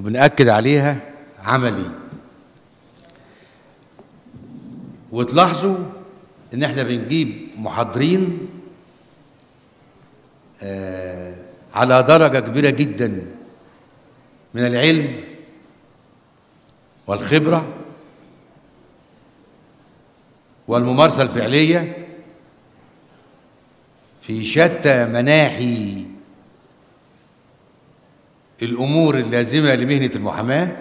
وبنأكد عليها عملي وتلاحظوا ان احنا بنجيب محاضرين آه على درجة كبيرة جدا من العلم والخبرة والممارسة الفعلية في شتى مناحي الأمور اللازمة لمهنة المحاماة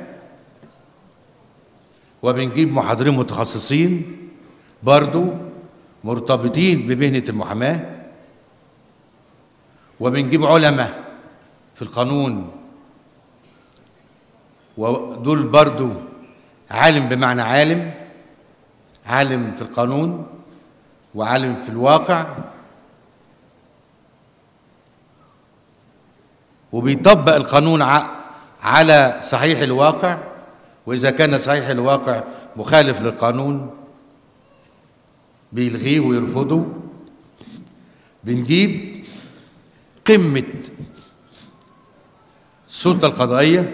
وبنجيب محاضرين متخصصين برضو مرتبطين بمهنة المحاماة وبنجيب علماء في القانون ودول برضو عالم بمعنى عالم عالم في القانون وعالم في الواقع وبيطبق القانون على صحيح الواقع وإذا كان صحيح الواقع مخالف للقانون بيلغيه ويرفضه بنجيب قمة السلطة القضائية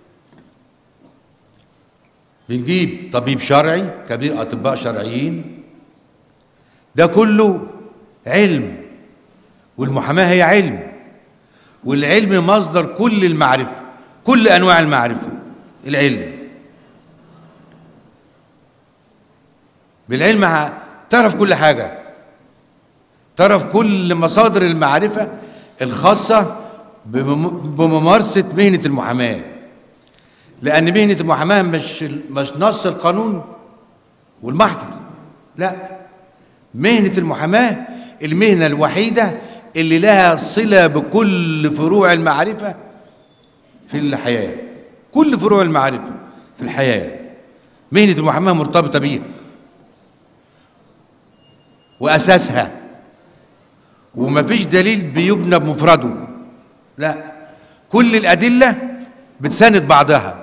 بنجيب طبيب شرعي كبير أطباء شرعيين ده كله علم والمحاماة هي علم والعلم مصدر كل المعرفة كل أنواع المعرفة العلم بالعلم تعرف كل حاجة تعرف كل مصادر المعرفة الخاصة بممارسة مهنة المحاماة لأن مهنة المحاماة مش مش نص القانون والمحضر لا مهنة المحاماة المهنة الوحيدة اللي لها صلة بكل فروع المعرفة في الحياة كل فروع المعرفة في الحياة مهنة المحاماة مرتبطة بيها وأساسها ومفيش دليل بيبنى بمفرده لا كل الأدلة بتساند بعضها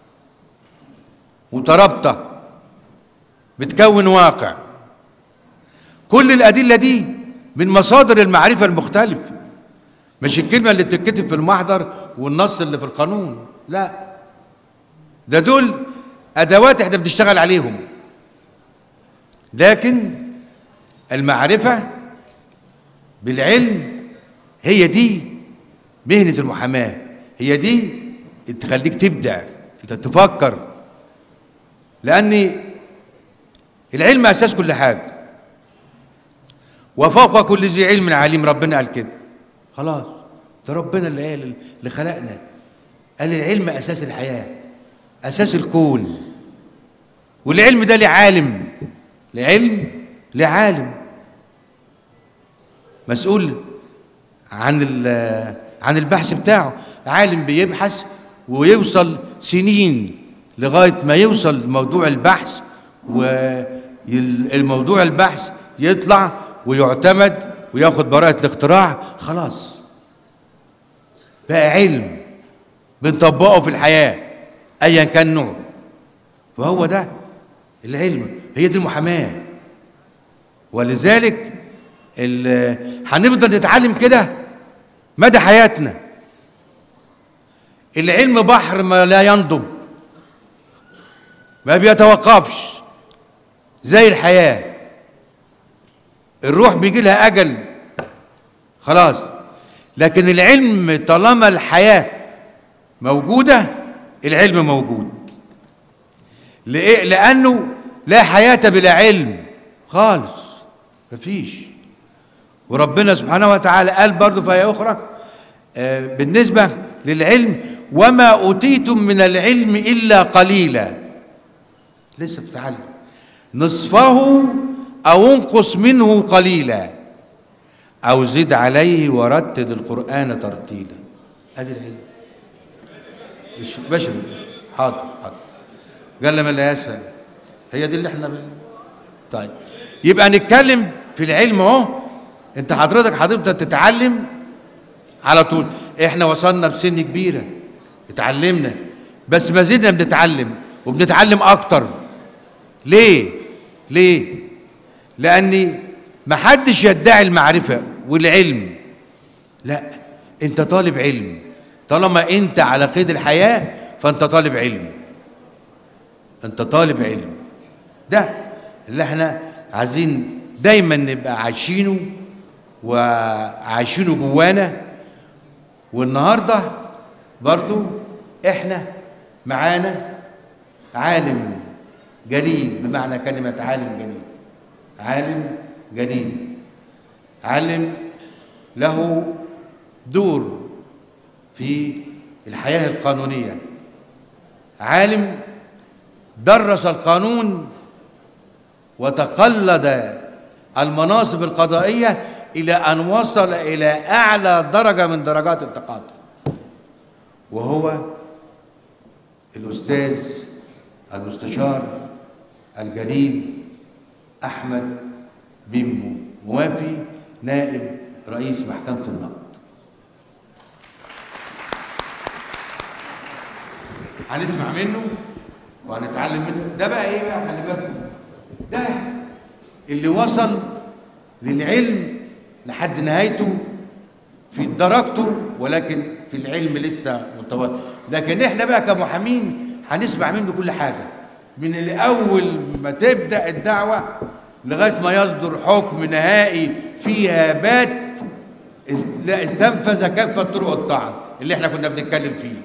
مترابطة بتكون واقع كل الأدلة دي من مصادر المعرفة المختلفة مش الكلمة اللي بتتكتب في المحضر والنص اللي في القانون لا ده دول أدوات احنا بنشتغل عليهم لكن المعرفة بالعلم هي دي مهنة المحاماة هي دي تخليك تبدع تفكر لأن العلم أساس كل حاجة وفوق كل ذي علم عليم ربنا قال كده خلاص ده ربنا اللي قال اللي خلقنا قال العلم أساس الحياة أساس الكون والعلم ده لعالم لعلم لعالم مسؤول عن عن البحث بتاعه عالم بيبحث ويوصل سنين لغايه ما يوصل لموضوع البحث والموضوع البحث يطلع ويعتمد وياخد براءة الاختراع خلاص بقى علم بنطبقه في الحياة أيا كان نوعه وهو ده العلم هي دي المحاماة ولذلك هنفضل نتعلم كده مدى حياتنا العلم بحر ما لا ينضب ما بيتوقفش زي الحياة الروح بيجي لها أجل خلاص لكن العلم طالما الحياة موجودة العلم موجود لإيه؟ لأنه لا حياة بلا علم خالص مفيش وربنا سبحانه وتعالى قال برضه في آية أخرى آه بالنسبة للعلم وما أوتيتم من العلم إلا قليلا لسه بتتعلم نصفه أو انقص منه قليلا أو زد عليه ورتل القرآن ترتيلا هذا العلم مش بشر حاضر حاضر قال لما لا يسهل هي دي اللي احنا بي. طيب يبقى نتكلم في العلم اهو انت حضرتك حضرتك تتعلم على طول احنا وصلنا بسن كبيره اتعلمنا بس ما زلنا بنتعلم وبنتعلم اكتر ليه ليه لاني ما حدش يدعي المعرفه والعلم لا انت طالب علم طالما انت على قيد الحياه فانت طالب علم انت طالب علم ده اللي احنا عايزين دايما نبقى عايشينه وعايشينه جوانا والنهارده برضو احنا معانا عالم جليل بمعنى كلمة عالم جليل عالم جليل عالم له دور في الحياة القانونية عالم درس القانون وتقلد المناصب القضائية إلى أن وصل إلى أعلى درجة من درجات التقاضي وهو الأستاذ المستشار الجليل أحمد بن موافي نائب رئيس محكمة النقد هنسمع منه وهنتعلم منه ده بقى ايه بقى خلي بالكم ده اللي وصل للعلم لحد نهايته في درجته ولكن في العلم لسه متواضع لكن احنا بقى كمحامين هنسمع منه كل حاجه من الاول ما تبدا الدعوه لغايه ما يصدر حكم نهائي فيها بات است- لا استنفذ كافه طرق الطعن اللي احنا كنا بنتكلم فيه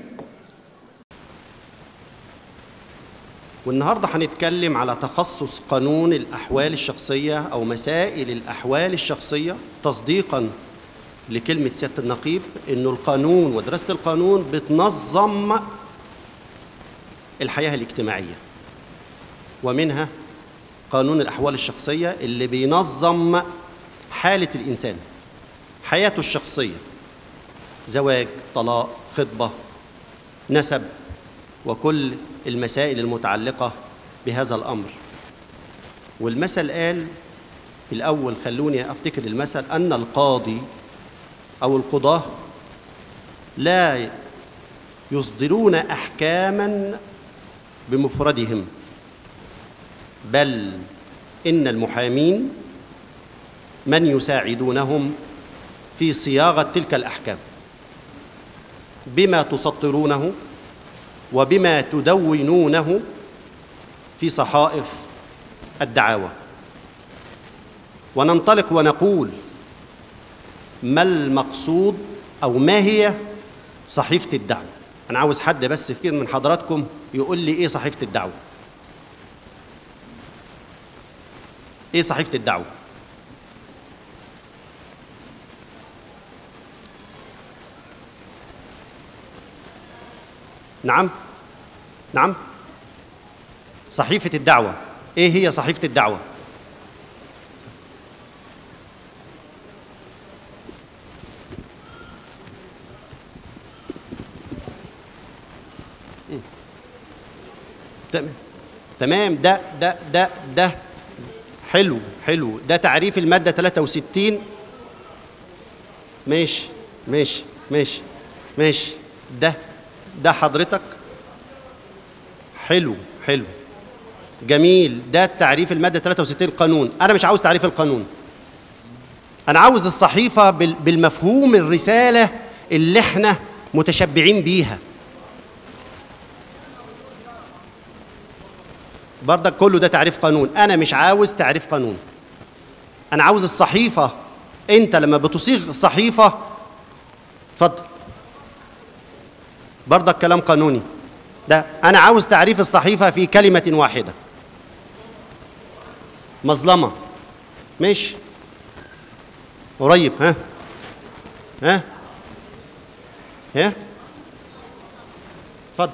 والنهارده هنتكلم على تخصص قانون الأحوال الشخصية أو مسائل الأحوال الشخصية تصديقا لكلمة سيادة النقيب إنه القانون ودراسة القانون بتنظم الحياة الاجتماعية ومنها قانون الأحوال الشخصية اللي بينظم حالة الإنسان حياته الشخصية زواج طلاق خطبة نسب وكل المسائل المتعلقة بهذا الأمر والمثل قال في الأول خلوني أفتكر المثل أن القاضي أو القضاة لا يصدرون أحكاما بمفردهم بل إن المحامين من يساعدونهم في صياغة تلك الأحكام بما تسطرونه وبما تدونونه في صحائف الدعاوى وننطلق ونقول ما المقصود او ما هي صحيفه الدعوه انا عاوز حد بس في من حضراتكم يقول لي ايه صحيفه الدعوه ايه صحيفه الدعوه نعم نعم صحيفة الدعوة ايه هي صحيفة الدعوة مم. تمام تمام ده ده ده ده حلو حلو ده تعريف المادة 63 ماشي ماشي ماشي ماشي ده ده حضرتك حلو حلو جميل ده تعريف المادة 63 القانون أنا مش عاوز تعريف القانون أنا عاوز الصحيفة بال- بالمفهوم الرسالة اللي احنا متشبعين بيها برضك كله ده تعريف قانون أنا مش عاوز تعريف قانون أنا عاوز الصحيفة أنت لما بتصيغ الصحيفة اتفضل برضك كلام قانوني ده أنا عاوز تعريف الصحيفة في كلمة واحدة مظلمة ماشي قريب ها ها ها اتفضل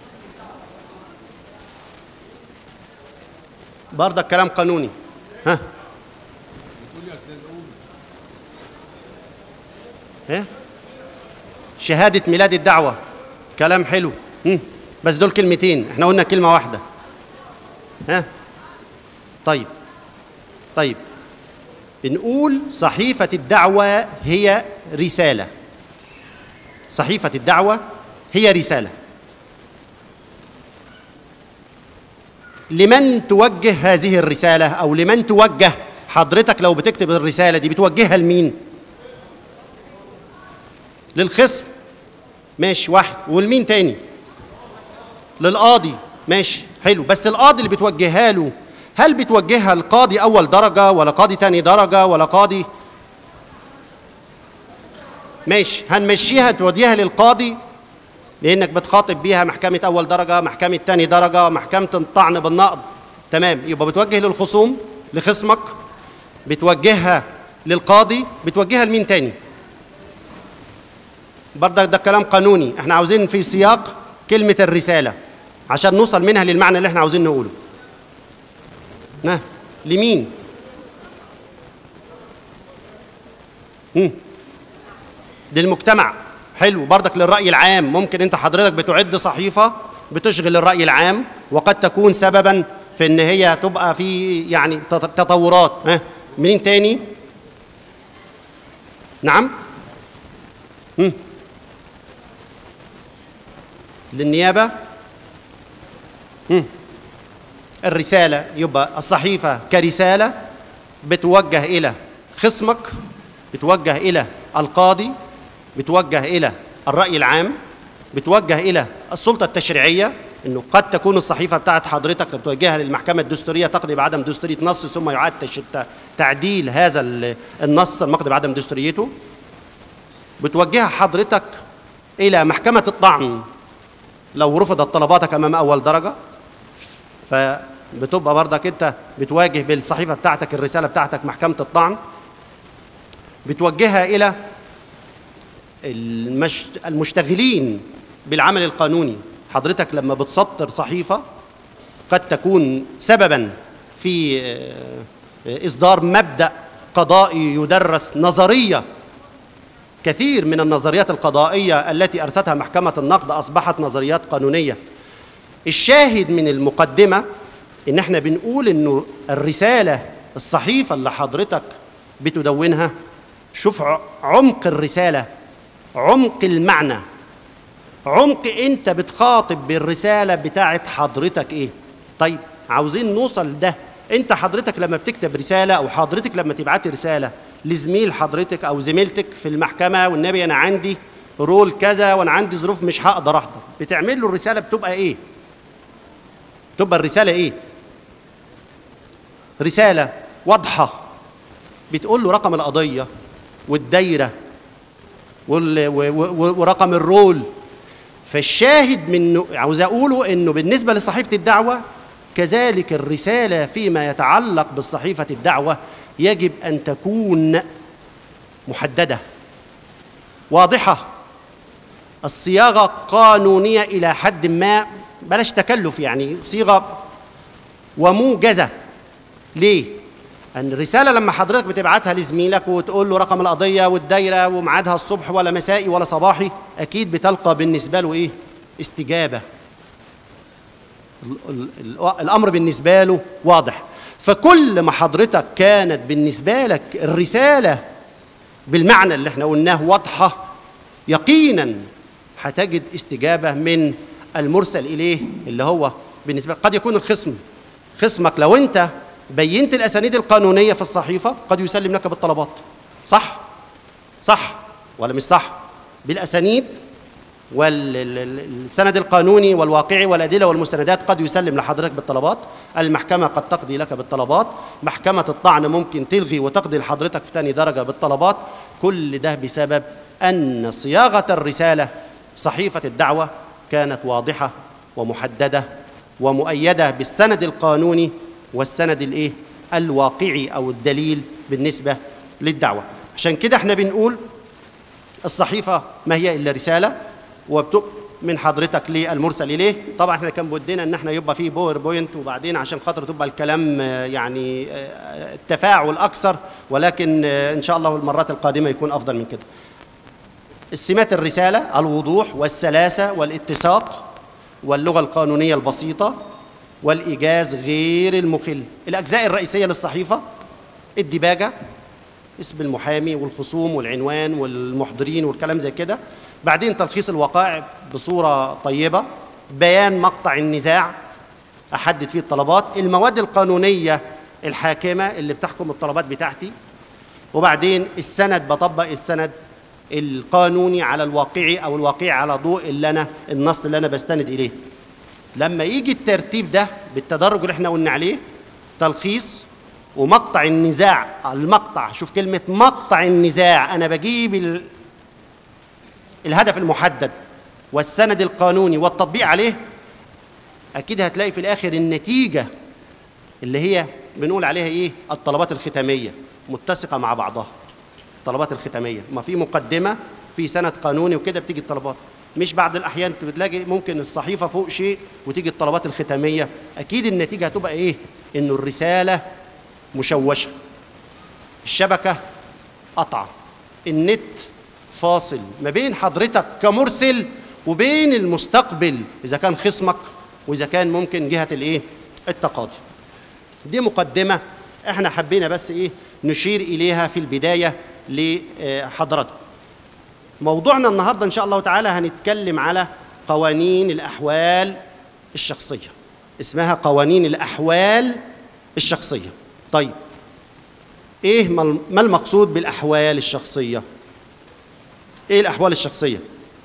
برضك كلام قانوني ها ها شهادة ميلاد الدعوة كلام حلو مم. بس دول كلمتين احنا قلنا كلمة واحدة ها طيب طيب بنقول صحيفة الدعوة هي رسالة صحيفة الدعوة هي رسالة لمن توجه هذه الرسالة أو لمن توجه حضرتك لو بتكتب الرسالة دي بتوجهها لمين؟ للخصم ماشي واحد والمين تاني؟ للقاضي ماشي حلو بس القاضي اللي بتوجهها له هل بتوجهها القاضي اول درجه ولا قاضي تاني درجه ولا قاضي ماشي هنمشيها توديها للقاضي لانك بتخاطب بيها محكمه اول درجه محكمه تاني درجه محكمه الطعن بالنقض تمام يبقى بتوجه للخصوم لخصمك بتوجهها للقاضي بتوجهها لمين تاني برضك ده كلام قانوني احنا عاوزين في سياق كلمه الرساله عشان نوصل منها للمعنى اللي احنا عاوزين نقوله نه لمين مم. للمجتمع حلو برضك للرأي العام ممكن انت حضرتك بتعد صحيفة بتشغل الرأي العام وقد تكون سببا في ان هي تبقى في يعني تط- تطورات ها مين تاني نعم مم. للنيابة مم. الرسالة يبقى الصحيفة كرسالة بتوجه إلى خصمك بتوجه إلى القاضي بتوجه إلى الرأي العام بتوجه إلى السلطة التشريعية انه قد تكون الصحيفه بتاعت حضرتك لما توجهها للمحكمه الدستوريه تقضي بعدم دستوريه نص ثم يعاد تش- ت- تعديل هذا ال- النص المقضي بعدم دستوريته بتوجهها حضرتك الى محكمه الطعن لو رفضت طلباتك امام اول درجه فبتبقى برضك انت بتواجه بالصحيفه بتاعتك الرساله بتاعتك محكمه الطعن بتوجهها الى المش... المشتغلين بالعمل القانوني حضرتك لما بتسطر صحيفه قد تكون سببا في آه، اصدار مبدا قضائي يدرس نظريه كثير من النظريات القضائيه التي ارستها محكمه النقد اصبحت نظريات قانونيه الشاهد من المقدمه ان احنا بنقول انه الرساله الصحيفه اللي حضرتك بتدونها شوف ع- عمق الرساله عمق المعنى عمق انت بتخاطب بالرساله بتاعت حضرتك ايه طيب عاوزين نوصل لده انت حضرتك لما بتكتب رساله او حضرتك لما تبعتي رساله لزميل حضرتك او زميلتك في المحكمه والنبي انا عندي رول كذا وانا عندي ظروف مش هقدر احضر بتعمل له الرساله بتبقى ايه تبقى الرساله ايه رساله واضحه بتقول له رقم القضيه والدايره وال- و- و- ورقم الرول فالشاهد منه عاوز اقوله انه بالنسبه لصحيفه الدعوه كذلك الرساله فيما يتعلق بالصحيفه الدعوه يجب ان تكون محدده واضحه الصياغه قانونيه الى حد ما بلاش تكلف يعني صيغه وموجزه ليه ان الرساله لما حضرتك بتبعتها لزميلك وتقول له رقم القضيه والدايره وميعادها الصبح ولا مسائي ولا صباحي اكيد بتلقى بالنسبه له ايه استجابه ال- ال- ال- الامر بالنسبه له واضح فكل ما حضرتك كانت بالنسبه لك الرساله بالمعنى اللي احنا قلناه واضحه يقينا هتجد استجابه من المرسل اليه اللي هو بالنسبه قد يكون الخصم خصمك لو انت بينت الاسانيد القانونيه في الصحيفه قد يسلم لك بالطلبات صح صح ولا مش صح بالاسانيد والسند القانوني والواقعي والادله والمستندات قد يسلم لحضرتك بالطلبات المحكمه قد تقضي لك بالطلبات محكمه الطعن ممكن تلغي وتقضي لحضرتك في ثاني درجه بالطلبات كل ده بسبب ان صياغه الرساله صحيفه الدعوه كانت واضحه ومحدده ومؤيده بالسند القانوني والسند الايه الواقعي او الدليل بالنسبه للدعوه عشان كده احنا بنقول الصحيفه ما هي الا رساله وبتبقى من حضرتك للمرسل اليه طبعا احنا كان بودنا ان احنا يبقى فيه باوربوينت وبعدين عشان خاطر تبقى الكلام آه، يعني آه، التفاعل اكثر ولكن آه، ان شاء الله المرات القادمه يكون افضل من كده السمات الرساله الوضوح والسلاسه والاتساق واللغه القانونيه البسيطه والايجاز غير المخل الاجزاء الرئيسيه للصحيفه الدباجه اسم المحامي والخصوم والعنوان والمحضرين والكلام زي كده بعدين تلخيص الوقائع بصورة طيبة بيان مقطع النزاع أحدد فيه الطلبات المواد القانونية الحاكمة اللي بتحكم الطلبات بتاعتي وبعدين السند بطبق السند القانوني على الواقعي أو الواقعي على ضوء اللي أنا النص اللي أنا بستند إليه لما يجي الترتيب ده بالتدرج اللي احنا قلنا عليه تلخيص ومقطع النزاع المقطع شوف كلمة مقطع النزاع أنا بجيب ال... الهدف المحدد والسند القانوني والتطبيق عليه أكيد هتلاقي في الآخر النتيجة اللي هي بنقول عليها إيه الطلبات الختامية متسقة مع بعضها الطلبات الختامية ما في مقدمة في سند قانوني وكده بتيجي الطلبات مش بعض الأحيان بتلاقي ممكن الصحيفة فوق شيء وتيجي الطلبات الختامية أكيد النتيجة هتبقى إيه إنه الرسالة مشوشة الشبكة قطعة النت فاصل ما بين حضرتك كمرسل وبين المستقبل إذا كان خصمك وإذا كان ممكن جهة الإيه التقاضي دي مقدمة احنا حبينا بس إيه نشير إليها في البداية لحضراتكم موضوعنا النهاردة إن شاء الله تعالى هنتكلم على قوانين الأحوال الشخصية اسمها قوانين الأحوال الشخصية طيب ايه ما المقصود بالاحوال الشخصيه ايه الاحوال الشخصيه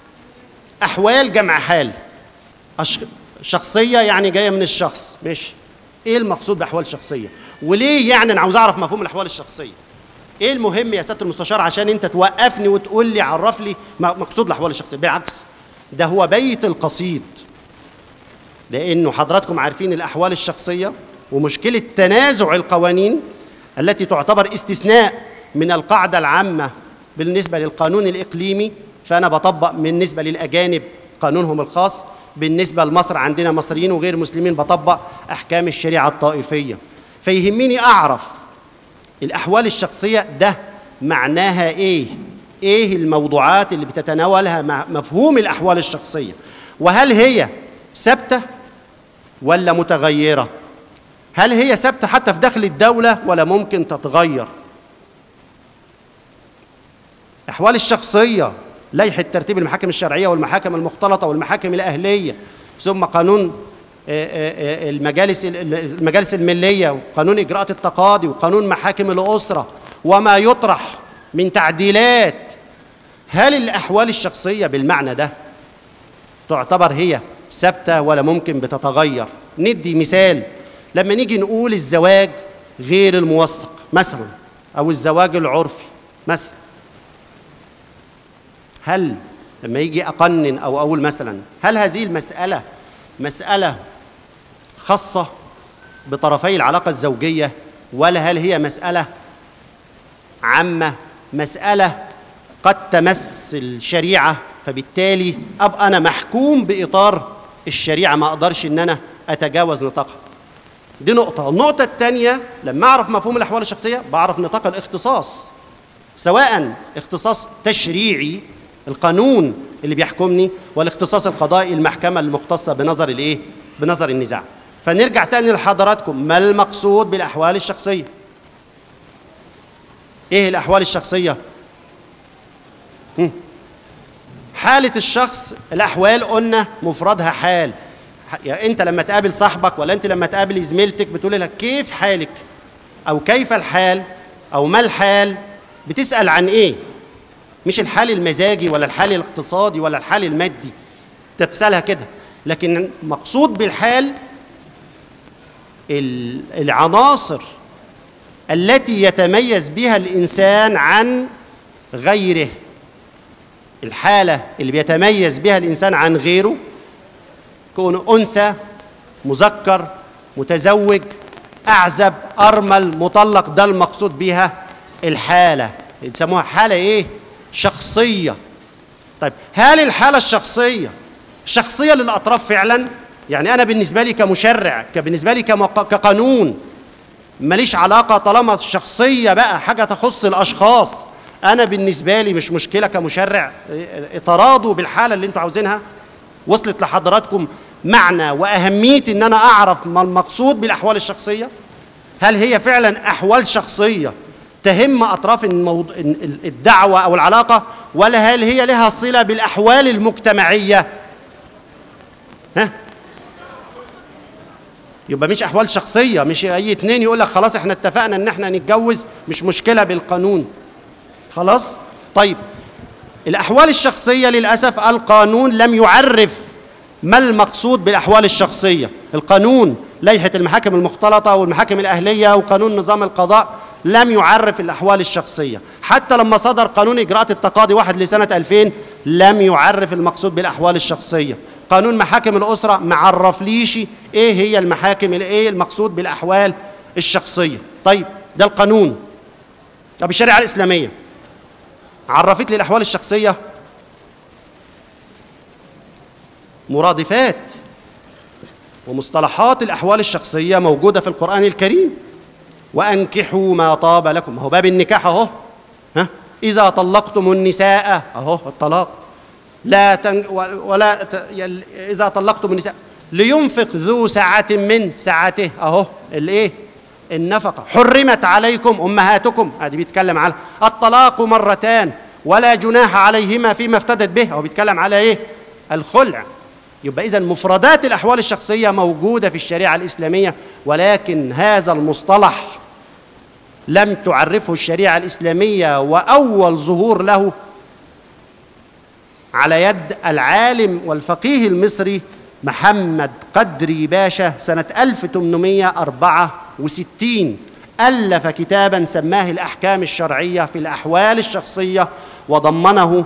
احوال جمع حال أش... شخصيه يعني جايه من الشخص ماشي ايه المقصود باحوال شخصيه وليه يعني انا عاوز اعرف مفهوم الاحوال الشخصيه ايه المهم يا سياده المستشار عشان انت توقفني وتقول لي عرف لي مقصود الاحوال الشخصيه بالعكس ده هو بيت القصيد لانه حضراتكم عارفين الاحوال الشخصيه ومشكله تنازع القوانين التي تعتبر استثناء من القاعده العامه بالنسبه للقانون الاقليمي فانا بطبق بالنسبه للاجانب قانونهم الخاص بالنسبه لمصر عندنا مصريين وغير مسلمين بطبق احكام الشريعه الطائفيه فيهمني اعرف الاحوال الشخصيه ده معناها ايه ايه الموضوعات اللي بتتناولها مفهوم الاحوال الشخصيه وهل هي ثابته ولا متغيره هل هي ثابته حتى في داخل الدوله ولا ممكن تتغير احوال الشخصيه لائحه ترتيب المحاكم الشرعيه والمحاكم المختلطه والمحاكم الاهليه ثم قانون المجالس المجالس المليه وقانون اجراءات التقاضي وقانون محاكم الاسره وما يطرح من تعديلات هل الاحوال الشخصيه بالمعنى ده تعتبر هي ثابته ولا ممكن بتتغير ندي مثال لما نيجي نقول الزواج غير الموثق مثلا او الزواج العرفي مثلا هل لما يجي اقنن او اقول مثلا هل هذه المساله مساله خاصه بطرفي العلاقه الزوجيه ولا هل هي مساله عامه مساله قد تمس الشريعه فبالتالي ابقى انا محكوم باطار الشريعه ما اقدرش ان انا اتجاوز نطاقها دي نقطة، النقطة الثانية لما أعرف مفهوم الأحوال الشخصية بعرف نطاق الاختصاص سواء اختصاص تشريعي القانون اللي بيحكمني والاختصاص القضائي المحكمة المختصة بنظر الإيه؟ بنظر النزاع. فنرجع تاني لحضراتكم ما المقصود بالأحوال الشخصية؟ إيه الأحوال الشخصية؟ هم. حالة الشخص الأحوال قلنا مفردها حال يعني انت لما تقابل صاحبك ولا انت لما تقابل زميلتك بتقول لك كيف حالك او كيف الحال او ما الحال بتسال عن ايه مش الحال المزاجي ولا الحال الاقتصادي ولا الحال المادي انت بتسالها كده لكن مقصود بالحال العناصر التي يتميز بها الانسان عن غيره الحاله اللي بيتميز بها الانسان عن غيره كونه انثى مذكر متزوج اعزب ارمل مطلق ده المقصود بها الحاله يسموها حاله ايه شخصيه طيب هل الحاله الشخصيه شخصيه للاطراف فعلا يعني انا بالنسبه لي كمشرع بالنسبه لي كقانون ماليش علاقه طالما الشخصيه بقى حاجه تخص الاشخاص انا بالنسبه لي مش مشكله كمشرع تراضوا بالحاله اللي انتوا عاوزينها وصلت لحضراتكم معنى واهميه ان انا اعرف ما المقصود بالاحوال الشخصيه هل هي فعلا احوال شخصيه تهم اطراف الموض... الدعوه او العلاقه ولا هل هي لها صله بالاحوال المجتمعيه ها يبقى مش احوال شخصيه مش اي اتنين يقول لك خلاص احنا اتفقنا ان احنا نتجوز مش مشكله بالقانون خلاص طيب الاحوال الشخصيه للاسف القانون لم يعرف ما المقصود بالاحوال الشخصيه القانون لائحه المحاكم المختلطه والمحاكم الاهليه وقانون نظام القضاء لم يعرف الاحوال الشخصيه حتى لما صدر قانون اجراءات التقاضي واحد لسنه 2000 لم يعرف المقصود بالاحوال الشخصيه قانون محاكم الاسره ما عرفليش ايه هي المحاكم ايه المقصود بالاحوال الشخصيه طيب ده القانون طب الشريعه الاسلاميه عرفت لي الاحوال الشخصيه مرادفات ومصطلحات الاحوال الشخصيه موجوده في القران الكريم وانكحوا ما طاب لكم هو باب النكاح اهو ها اذا طلقتم النساء اهو الطلاق لا تن ولا ت... يل... اذا طلقتم النساء لينفق ذو سعة من سعته اهو الايه النفقة حرمت عليكم امهاتكم ادي بيتكلم على الطلاق مرتان ولا جناح عليهما فيما افتدت به هو بيتكلم على ايه الخلع يبقى اذا مفردات الاحوال الشخصيه موجوده في الشريعه الاسلاميه ولكن هذا المصطلح لم تعرفه الشريعه الاسلاميه واول ظهور له على يد العالم والفقيه المصري محمد قدري باشا سنه 1864 الف كتابا سماه الاحكام الشرعيه في الاحوال الشخصيه وضمنه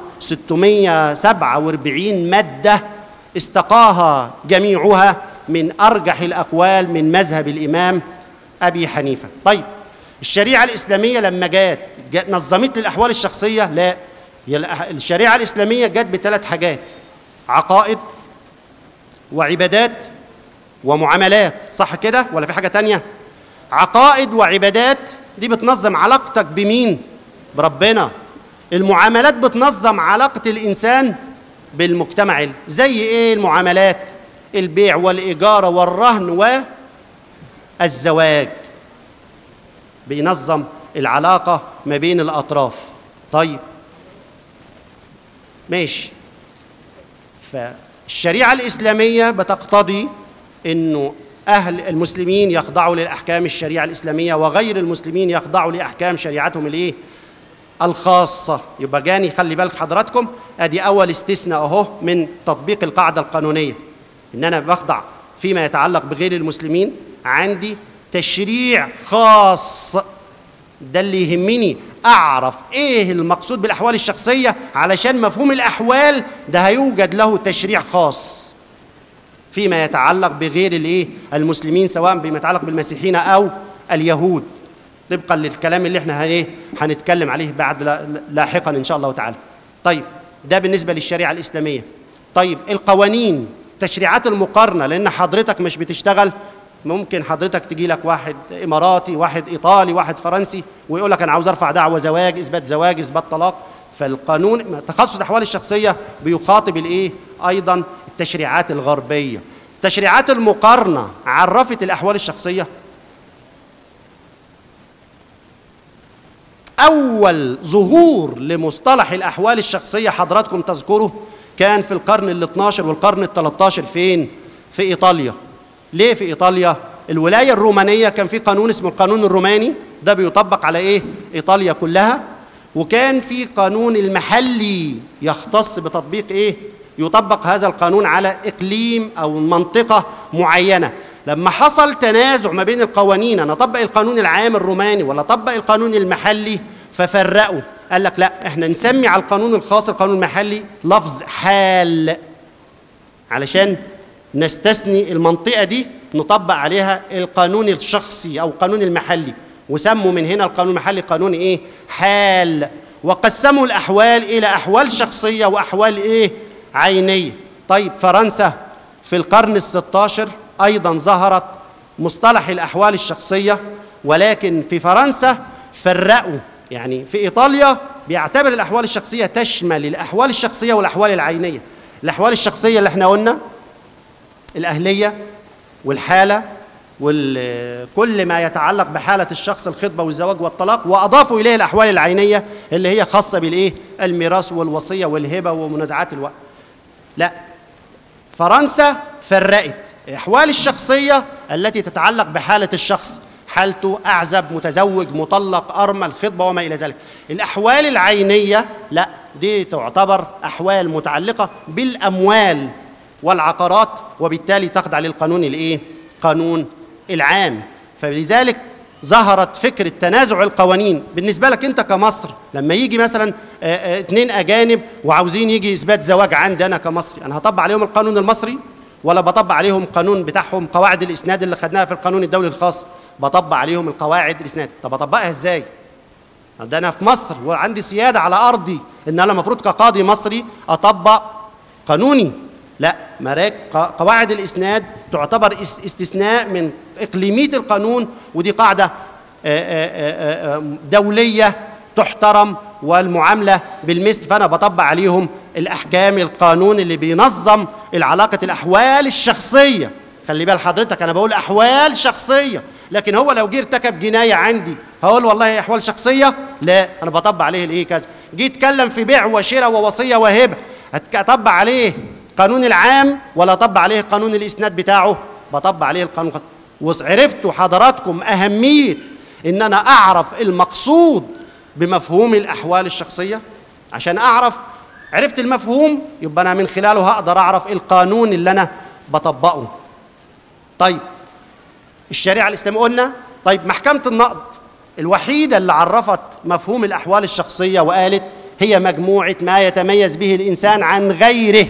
647 ماده استقاها جميعها من ارجح الاقوال من مذهب الامام ابي حنيفه طيب الشريعه الاسلاميه لما جات, جات نظمت لي الاحوال الشخصيه لا الشريعه الاسلاميه جت بثلاث حاجات عقائد وعبادات ومعاملات صح كده ولا في حاجه تانية عقائد وعبادات دي بتنظم علاقتك بمين بربنا المعاملات بتنظم علاقه الانسان بالمجتمع زي ايه المعاملات البيع والاجاره والرهن والزواج بينظم العلاقه ما بين الاطراف طيب ماشي فالشريعه الاسلاميه بتقتضي انه اهل المسلمين يخضعوا لاحكام الشريعه الاسلاميه وغير المسلمين يخضعوا لاحكام شريعتهم الايه الخاصة يبقى جاني خلي بالك حضراتكم ادي اول استثناء اهو من تطبيق القاعدة القانونية ان انا بخضع فيما يتعلق بغير المسلمين عندي تشريع خاص ده اللي يهمني اعرف ايه المقصود بالاحوال الشخصية علشان مفهوم الاحوال ده هيوجد له تشريع خاص فيما يتعلق بغير الايه المسلمين سواء بما يتعلق بالمسيحيين او اليهود طبقا للكلام اللي احنا ايه هنتكلم عليه بعد لاحقا ان شاء الله تعالى طيب ده بالنسبه للشريعه الاسلاميه طيب القوانين تشريعات المقارنه لان حضرتك مش بتشتغل ممكن حضرتك تجي لك واحد اماراتي واحد ايطالي واحد فرنسي ويقول لك انا عاوز ارفع دعوه زواج اثبات زواج اثبات طلاق فالقانون تخصص الاحوال الشخصيه بيخاطب الايه ايضا التشريعات الغربيه تشريعات المقارنه عرفت الاحوال الشخصيه أول ظهور لمصطلح الأحوال الشخصية حضراتكم تذكره كان في القرن ال 12 والقرن ال 13 فين؟ في إيطاليا. ليه في إيطاليا؟ الولاية الرومانية كان في قانون اسمه القانون الروماني ده بيطبق على إيه؟ إيطاليا كلها وكان في قانون المحلي يختص بتطبيق إيه؟ يطبق هذا القانون على إقليم أو منطقة معينة لما حصل تنازع ما بين القوانين انا اطبق القانون العام الروماني ولا اطبق القانون المحلي ففرقوا قال لك لا احنا نسمي على القانون الخاص القانون المحلي لفظ حال علشان نستثني المنطقه دي نطبق عليها القانون الشخصي او القانون المحلي وسموا من هنا القانون المحلي قانون ايه حال وقسموا الاحوال الى احوال شخصيه واحوال ايه عينيه طيب فرنسا في القرن الستاشر ايضا ظهرت مصطلح الاحوال الشخصيه ولكن في فرنسا فرقوا يعني في ايطاليا بيعتبر الاحوال الشخصيه تشمل الاحوال الشخصيه والاحوال العينيه الاحوال الشخصيه اللي احنا قلنا الاهليه والحاله وكل ما يتعلق بحالة الشخص الخطبة والزواج والطلاق وأضافوا إليه الأحوال العينية اللي هي خاصة بالإيه؟ الميراث والوصية والهبة ومنازعات الوقت. لا فرنسا فرقت الأحوال الشخصية التي تتعلق بحالة الشخص حالته أعزب متزوج مطلق أرمل خطبة وما إلى ذلك الأحوال العينية لا دي تعتبر أحوال متعلقة بالأموال والعقارات وبالتالي تخضع للقانون الايه قانون العام فلذلك ظهرت فكرة تنازع القوانين بالنسبة لك أنت كمصر لما يجي مثلا آه، آه، اتنين أجانب وعاوزين يجي إثبات زواج عندي أنا كمصري أنا هطبق عليهم القانون المصري ولا بطبق عليهم قانون بتاعهم قواعد الإسناد اللي خدناها في القانون الدولي الخاص بطبق عليهم القواعد الإسناد طب أطبقها إزاي؟ ده أنا في مصر وعندي سيادة على أرضي إن أنا المفروض كقاضي مصري أطبق قانوني لا مراك ق- قواعد الاسناد تعتبر اس- استثناء من اقليميه القانون ودي قاعده آه، آه، آه، آه، دوليه تحترم والمعامله بالمثل فانا بطبق عليهم الاحكام القانون اللي بينظم العلاقه الاحوال الشخصيه خلي بال حضرتك انا بقول احوال شخصيه لكن هو لو جه ارتكب جنايه عندي هقول والله هي احوال شخصيه لا انا بطبق عليه الايه كذا جه يتكلم في بيع وشراء ووصيه وهبه هتك- اطبق عليه قانون العام ولا اطبق عليه قانون الاسناد بتاعه بطبق عليه القانون الخاص وعرفتوا حضراتكم اهميه ان انا اعرف المقصود بمفهوم الاحوال الشخصيه عشان اعرف عرفت المفهوم يبقى انا من خلاله هقدر اعرف القانون اللي انا بطبقه طيب الشريعه الاسلاميه قلنا طيب محكمه النقد الوحيده اللي عرفت مفهوم الاحوال الشخصيه وقالت هي مجموعه ما يتميز به الانسان عن غيره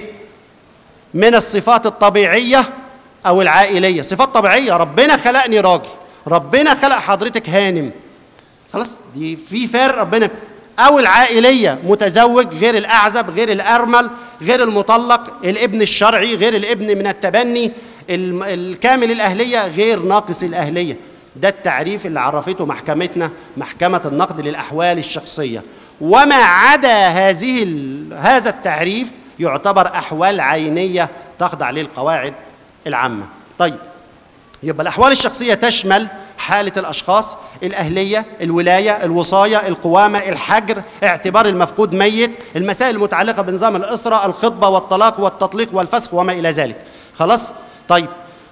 من الصفات الطبيعيه او العائليه صفات طبيعيه ربنا خلقني راجل ربنا خلق حضرتك هانم خلاص دي في فرق ربنا او العائليه متزوج غير الاعزب غير الارمل غير المطلق الابن الشرعي غير الابن من التبني الم- الكامل الاهليه غير ناقص الاهليه ده التعريف اللي عرفته محكمتنا محكمه النقد للاحوال الشخصيه وما عدا هذه ال- هذا التعريف يعتبر احوال عينيه تخضع للقواعد العامه طيب يبقى الأحوال الشخصية تشمل حالة الأشخاص الأهلية الولاية الوصاية القوامة الحجر اعتبار المفقود ميت المسائل المتعلقة بنظام الأسرة الخطبة والطلاق والتطليق والفسخ وما إلى ذلك خلاص طيب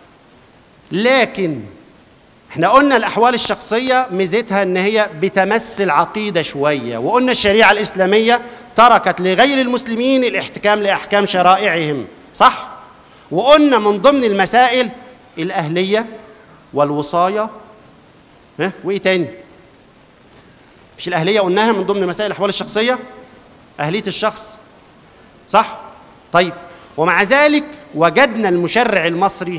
لكن احنا قلنا الأحوال الشخصية ميزتها إن هي بتمثل عقيدة شوية وقلنا الشريعة الإسلامية تركت لغير المسلمين الاحتكام لأحكام شرائعهم صح؟ وقلنا من ضمن المسائل الأهلية والوصاية ها وإيه تاني؟ مش الأهلية قلناها من ضمن مسائل الأحوال الشخصية أهلية الشخص صح؟ طيب ومع ذلك وجدنا المشرع المصري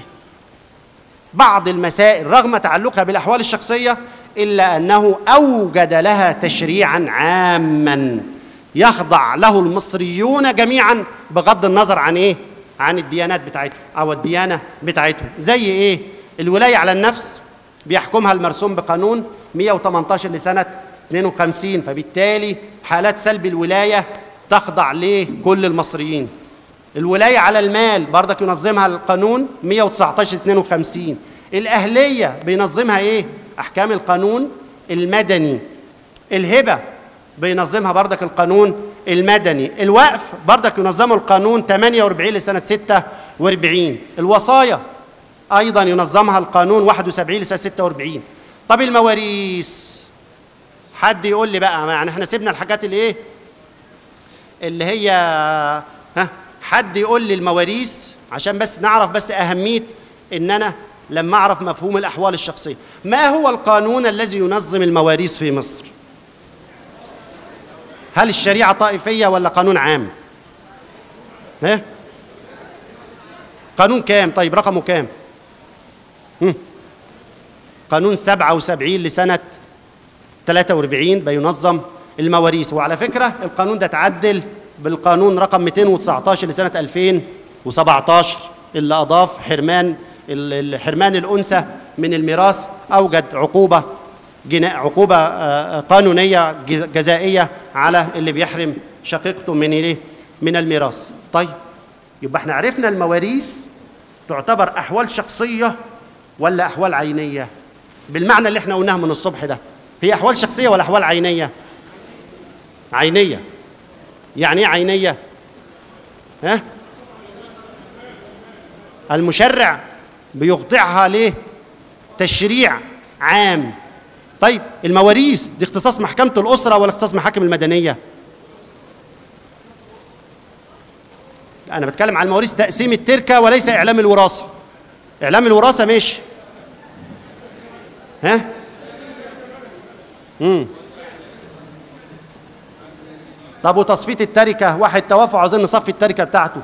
بعض المسائل رغم تعلقها بالأحوال الشخصية إلا أنه أوجد لها تشريعا عاما يخضع له المصريون جميعا بغض النظر عن إيه؟ عن الديانات بتاعتهم أو الديانة بتاعتهم زي إيه؟ الولاية على النفس بيحكمها المرسوم بقانون 118 لسنة 52 فبالتالي حالات سلب الولاية تخضع لكل المصريين الولاية على المال برضك ينظمها القانون 119 52 الأهلية بينظمها إيه؟ أحكام القانون المدني الهبة بينظمها بردك القانون المدني الوقف بردك ينظمه القانون 48 لسنة 46 الوصايا أيضا ينظمها القانون 71 لسنة 46 طب المواريث حد يقول لي بقى يعني احنا سيبنا الحاجات اللي ايه اللي هي ها حد يقول لي المواريث عشان بس نعرف بس أهمية إن أنا لما أعرف مفهوم الأحوال الشخصية ما هو القانون الذي ينظم المواريث في مصر هل الشريعة طائفية ولا قانون عام ها قانون كام طيب رقمه كام هم. قانون 77 لسنة 43 بينظم المواريث وعلى فكرة القانون ده تعدل بالقانون رقم 219 لسنة 2017 اللي أضاف حرمان ال- حرمان الأنثى من الميراث أوجد عقوبة جنا عقوبة آه، قانونية جز- جزائية على اللي بيحرم شقيقته من إيه؟ من الميراث طيب يبقى احنا عرفنا المواريث تعتبر أحوال شخصية ولا أحوال عينية بالمعنى اللي احنا قلناه من الصبح ده هي أحوال شخصية ولا أحوال عينية عينية يعني ايه عينية ها المشرع بيخضعها ليه تشريع عام طيب المواريث دي اختصاص محكمة الأسرة ولا اختصاص محاكم المدنية انا بتكلم عن المواريث تقسيم التركه وليس اعلام الوراثه اعلام الوراثه ماشي ها امم طب وتصفيه التركه واحد توفى عاوزين نصفي التركه بتاعته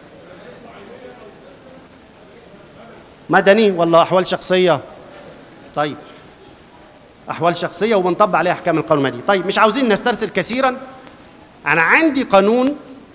مدني ولا احوال شخصيه طيب احوال شخصيه وبنطبق عليها احكام القانون المدني طيب مش عاوزين نسترسل كثيرا انا عندي قانون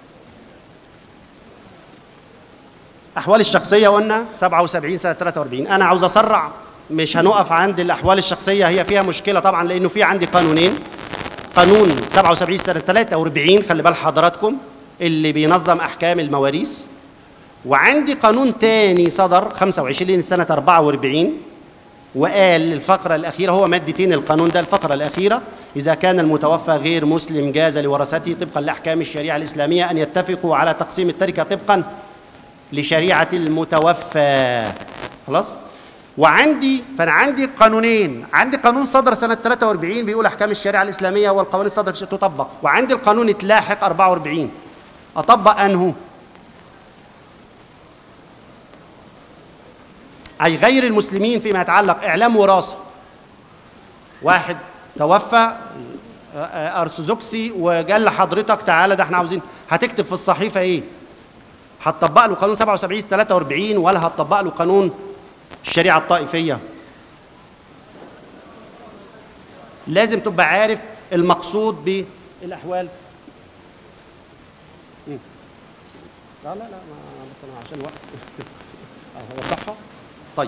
احوال الشخصيه قلنا 77 سنه 43 انا عاوز اسرع مش هنقف عند الاحوال الشخصيه هي فيها مشكله طبعا لانه في عندي قانونين قانون 77 سنه 43 خلي بال حضراتكم اللي بينظم احكام المواريث وعندي قانون تاني صدر 25 سنه 44 وقال الفقرة الأخيرة هو مادتين القانون ده الفقرة الأخيرة إذا كان المتوفى غير مسلم جاز لورثته طبقا لأحكام الشريعة الإسلامية أن يتفقوا على تقسيم التركة طبقا لشريعة المتوفى خلاص وعندي فأنا عندي قانونين عندي قانون صدر سنة 43 بيقول أحكام الشريعة الإسلامية والقوانين صدر تطبق وعندي القانون اتلاحق 44 أطبق أنه أي غير المسلمين فيما يتعلق إعلام وراثة واحد توفى أرثوذكسي وقال لحضرتك تعالى ده احنا عاوزين هتكتب في الصحيفة إيه؟ هتطبق له قانون 77 43 ولا هتطبق له قانون الشريعة الطائفية؟ لازم تبقى عارف المقصود بالأحوال لا لا لا ما بس أنا عشان الوقت هوضحها طيب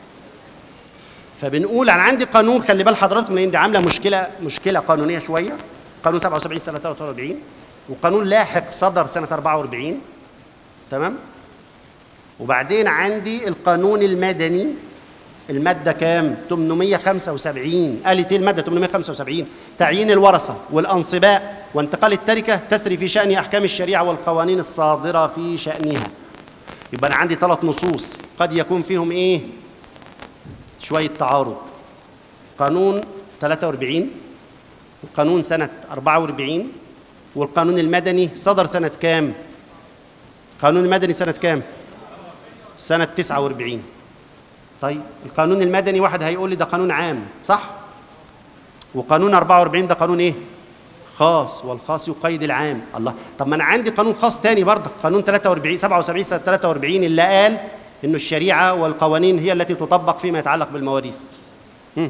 فبنقول انا عندي قانون خلي بال حضراتكم لان دي عامله مشكله مشكله قانونيه شويه قانون 77 سنه 43 وقانون لاحق صدر سنه 44 تمام وبعدين عندي القانون المدني المادة كام؟ 875 قالت ايه المادة 875 تعيين الورثة والأنصباء وانتقال التركة تسري في شأن أحكام الشريعة والقوانين الصادرة في شأنها يبقى أنا عندي ثلاث نصوص قد يكون فيهم إيه؟ شوية تعارض قانون 43 وقانون سنة 44 والقانون المدني صدر سنة كام؟ القانون المدني سنة كام؟ سنة 49 طيب القانون المدني واحد هيقول لي ده قانون عام صح؟ وقانون 44 ده قانون ايه؟ خاص والخاص يقيد العام الله طب ما انا عندي قانون خاص تاني برضه قانون 43 77 سنه 43 اللي قال انه الشريعه والقوانين هي التي تطبق فيما يتعلق بالمواريث هم.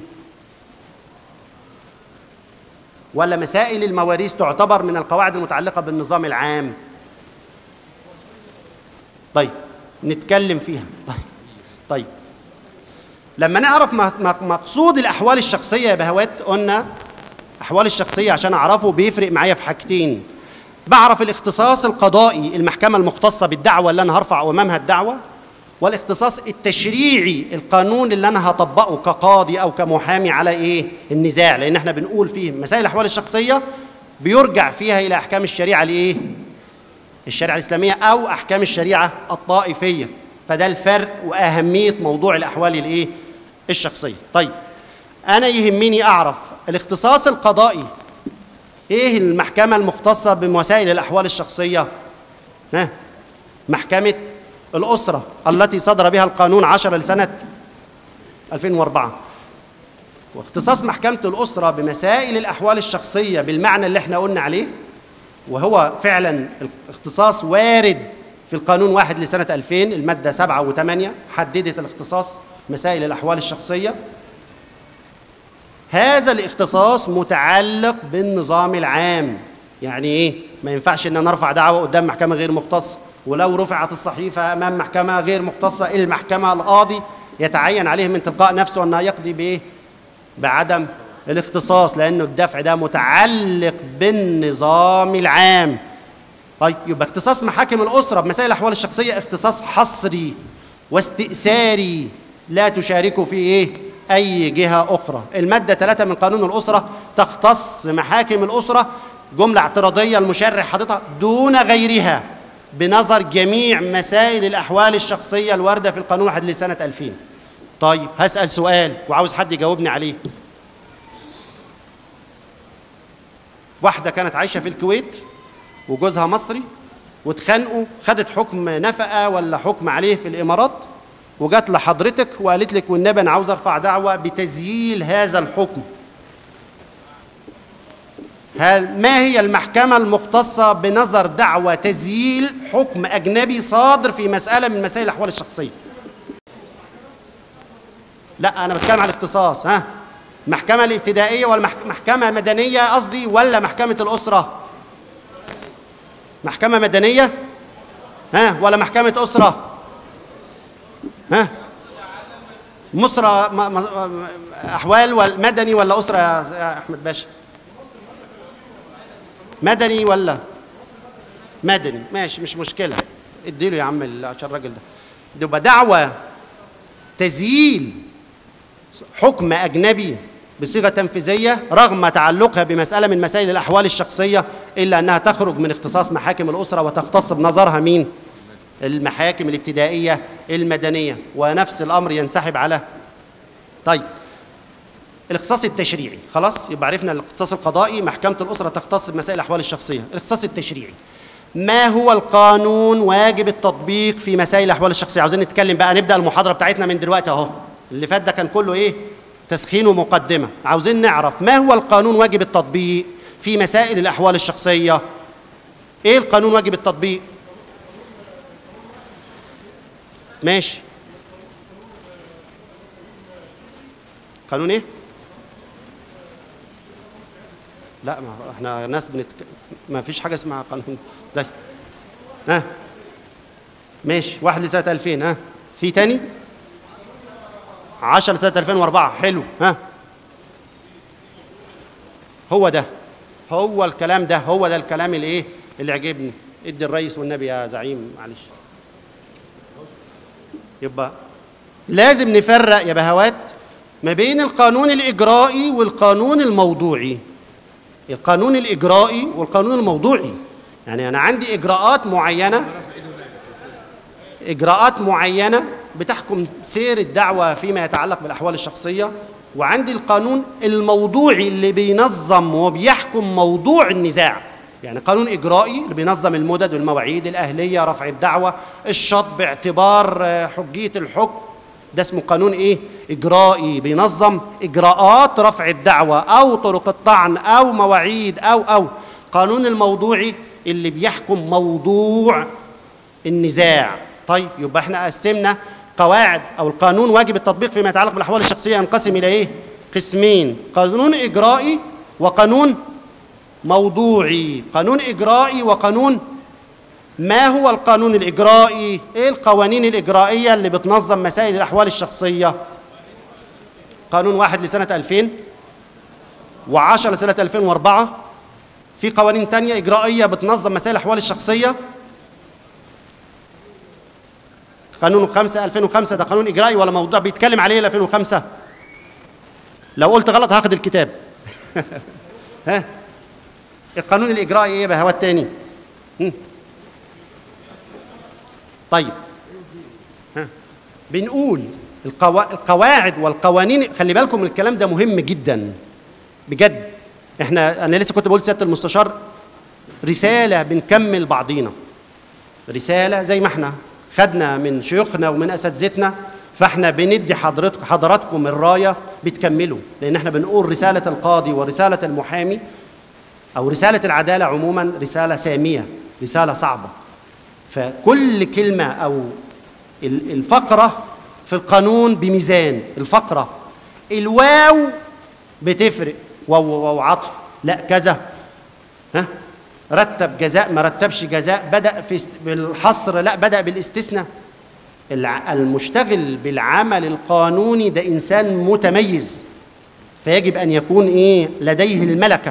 ولا مسائل المواريث تعتبر من القواعد المتعلقه بالنظام العام طيب نتكلم فيها طيب طيب لما نعرف مقصود الاحوال الشخصيه يا بهوات قلنا احوال الشخصيه عشان اعرفه بيفرق معايا في حاجتين بعرف الاختصاص القضائي المحكمه المختصه بالدعوه اللي انا هرفع امامها الدعوه والاختصاص التشريعي القانون اللي انا هطبقه كقاضي او كمحامي على ايه النزاع لان احنا بنقول فيه مسائل الاحوال الشخصيه بيرجع فيها الى احكام الشريعه الايه الشريعه الاسلاميه او احكام الشريعه الطائفيه فده الفرق واهميه موضوع الاحوال الايه الشخصيه طيب انا يهمني اعرف الاختصاص القضائي ايه المحكمه المختصه بمسائل الاحوال الشخصيه ها محكمه الاسره التي صدر بها القانون 10 لسنه 2004 واختصاص محكمه الاسره بمسائل الاحوال الشخصيه بالمعنى اللي احنا قلنا عليه وهو فعلا الاختصاص وارد في القانون واحد لسنة 2000 المادة 7 و8 حددت الاختصاص مسائل الأحوال الشخصية هذا الاختصاص متعلق بالنظام العام يعني ايه ما ينفعش ان انا ارفع دعوه قدام محكمه غير مختصه ولو رفعت الصحيفه امام محكمه غير مختصه المحكمه القاضي يتعين عليه من تلقاء نفسه انه يقضي بايه بعدم الاختصاص لانه الدفع ده متعلق بالنظام العام طيب يبقى اختصاص محاكم الاسره بمسائل الاحوال الشخصيه اختصاص حصري واستئثاري لا تشاركه في ايه اي جهه اخرى الماده 3 من قانون الاسره تختص محاكم الاسره جمله اعتراضيه المشرع حاططها دون غيرها بنظر جميع مسائل الاحوال الشخصيه الوارده في القانون واحد لسنه 2000 طيب هسال سؤال وعاوز حد يجاوبني عليه واحده كانت عايشه في الكويت وجوزها مصري واتخانقوا خدت حكم نفقه ولا حكم عليه في الامارات وجات لحضرتك وقالت لك والنبي انا عاوز ارفع دعوه بتسييل هذا الحكم هل ما هي المحكمة المختصة بنظر دعوى تسييل حكم أجنبي صادر في مسألة من مسائل الأحوال الشخصية؟ لا أنا بتكلم عن الاختصاص ها؟ محكمة الابتدائية ولا محك- محكمة مدنية قصدي ولا محكمة الأسرة؟ محكمة مدنية؟ ها ولا محكمة أسرة؟ ها؟ مسرة م- م- أحوال ولا مدني ولا أسرة يا يا أحمد باشا؟ مدني ولا مدني ماشي مش مشكلة اديله يا عم ال- عشان الراجل ده ده يبقى دعوة تزييل حكم أجنبي بصيغة تنفيذية رغم تعلقها بمسألة من مسائل الأحوال الشخصية إلا أنها تخرج من اختصاص محاكم الأسرة وتختص بنظرها مين؟ المحاكم الابتدائية المدنية ونفس الأمر ينسحب على طيب الاختصاص التشريعي خلاص يبقى عرفنا الاختصاص القضائي محكمة الأسرة تختص بمسائل الأحوال الشخصية الاختصاص التشريعي ما هو القانون واجب التطبيق في مسائل الأحوال الشخصية عاوزين نتكلم بقى نبدأ المحاضرة بتاعتنا من دلوقتي أهو اللي فات ده كان كله إيه تسخين ومقدمة عاوزين نعرف ما هو القانون واجب التطبيق في مسائل الأحوال الشخصية إيه القانون واجب التطبيق ماشي قانون ايه لا ما احنا ناس بنتك... ما فيش حاجه اسمها قانون ده ها ماشي واحد لسنه 2000 ها في تاني 10 لسنه 2004 حلو ها هو ده هو الكلام ده هو ده الكلام اللي ايه اللي عجبني ادي الرئيس والنبي يا زعيم معلش يبقى لازم نفرق يا بهوات ما بين القانون الإجرائي والقانون الموضوعي القانون الإجرائي والقانون الموضوعي يعني أنا عندي إجراءات معينة إجراءات معينة بتحكم سير الدعوة فيما يتعلق بالأحوال الشخصية وعندي القانون الموضوعي اللي بينظم وبيحكم موضوع النزاع يعني قانون إجرائي اللي بينظم المدد والمواعيد الأهلية رفع الدعوة الشطب باعتبار آه، حجية الحكم ده اسمه قانون ايه اجرائي بينظم اجراءات رفع الدعوه او طرق الطعن او مواعيد او او قانون الموضوعي اللي بيحكم موضوع النزاع طيب يبقى احنا قسمنا قواعد او القانون واجب التطبيق فيما يتعلق بالاحوال الشخصيه ينقسم الى ايه قسمين قانون اجرائي وقانون موضوعي قانون اجرائي وقانون ما هو القانون الإجرائي؟ إيه القوانين الإجرائية اللي بتنظم مسائل الأحوال الشخصية؟ قانون واحد لسنة 2000 و10 لسنة 2004 في قوانين تانية إجرائية بتنظم مسائل الأحوال الشخصية قانون 5 2005 ده قانون إجرائي ولا موضوع بيتكلم عليه ال 2005 لو قلت غلط هاخد الكتاب ها القانون الإجرائي إيه بقى هو التاني؟ طيب ها بنقول القوا... القواعد والقوانين خلي بالكم الكلام ده مهم جدا بجد احنا انا لسه كنت بقول سياده المستشار رساله بنكمل بعضينا رساله زي ما احنا خدنا من شيوخنا ومن اساتذتنا فاحنا بندي حضرتك حضراتكم الرايه بتكملوا لان احنا بنقول رساله القاضي ورساله المحامي او رساله العداله عموما رساله ساميه رساله صعبه فكل كلمة أو ال- الفقرة في القانون بميزان الفقرة الواو بتفرق واو واو عطف لا كذا ها رتب جزاء ما رتبش جزاء بدأ في است... بالحصر لا بدأ بالاستثناء الع- المشتغل بالعمل القانوني ده إنسان متميز فيجب أن يكون إيه لديه الملكة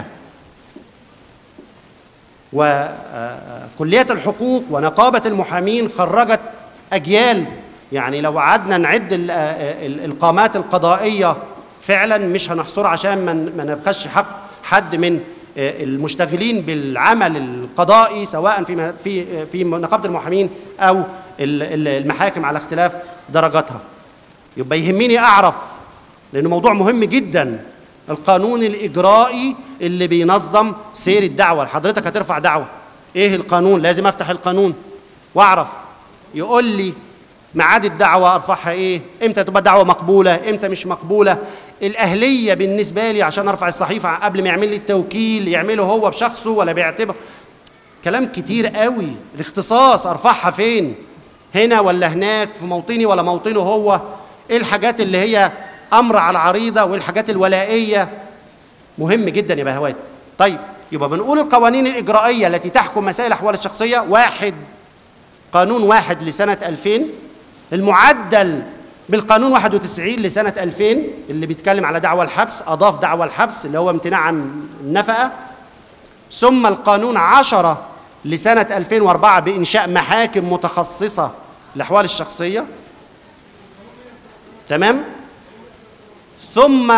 وكلية الحقوق ونقابة المحامين خرجت أجيال يعني لو قعدنا نعد ال- ال- القامات القضائية فعلا مش هنحصرها عشان ما ن- ما نبخسش حق حد من المشتغلين بالعمل القضائي سواء في في في نقابة المحامين أو ال- ال- المحاكم على اختلاف درجاتها يبقى يهمني أعرف لأنه موضوع مهم جدا القانون الإجرائي اللي بينظم سير الدعوة حضرتك هترفع دعوة ايه القانون لازم افتح القانون واعرف يقول لي ميعاد الدعوة ارفعها ايه امتى تبقى دعوة مقبولة امتى مش مقبولة الاهلية بالنسبة لي عشان ارفع الصحيفة قبل ما يعمل لي التوكيل يعمله هو بشخصه ولا بيعتبر كلام كتير قوي الاختصاص ارفعها فين هنا ولا هناك في موطني ولا موطنه هو ايه الحاجات اللي هي امر على العريضه وايه الحاجات الولائيه مهم جدا يا بهوات طيب يبقى بنقول القوانين الاجرائيه التي تحكم مسائل الاحوال الشخصيه واحد قانون واحد لسنه 2000 المعدل بالقانون 91 لسنه 2000 اللي بيتكلم على دعوى الحبس اضاف دعوى الحبس اللي هو امتناع عن النفقه ثم القانون 10 لسنة 2004 بإنشاء محاكم متخصصة الأحوال الشخصية تمام ثم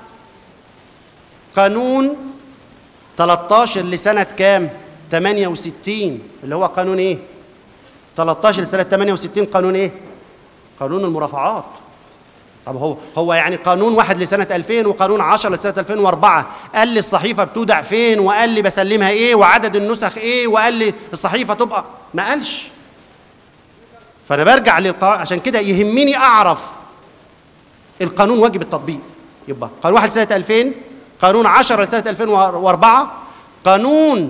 قانون 13 لسنة كام 68 اللي هو قانون ايه 13 لسنة 68 قانون ايه قانون المرافعات طب هو هو يعني قانون واحد لسنة 2000 وقانون 10 لسنة 2004 قال لي الصحيفة بتودع فين وقال لي بسلمها ايه وعدد النسخ ايه وقال لي الصحيفة تبقى ما قالش فأنا برجع للقانون عشان كده يهمني أعرف القانون واجب التطبيق يبقى قانون واحد لسنة 2000 قانون 10 لسنة 2004 قانون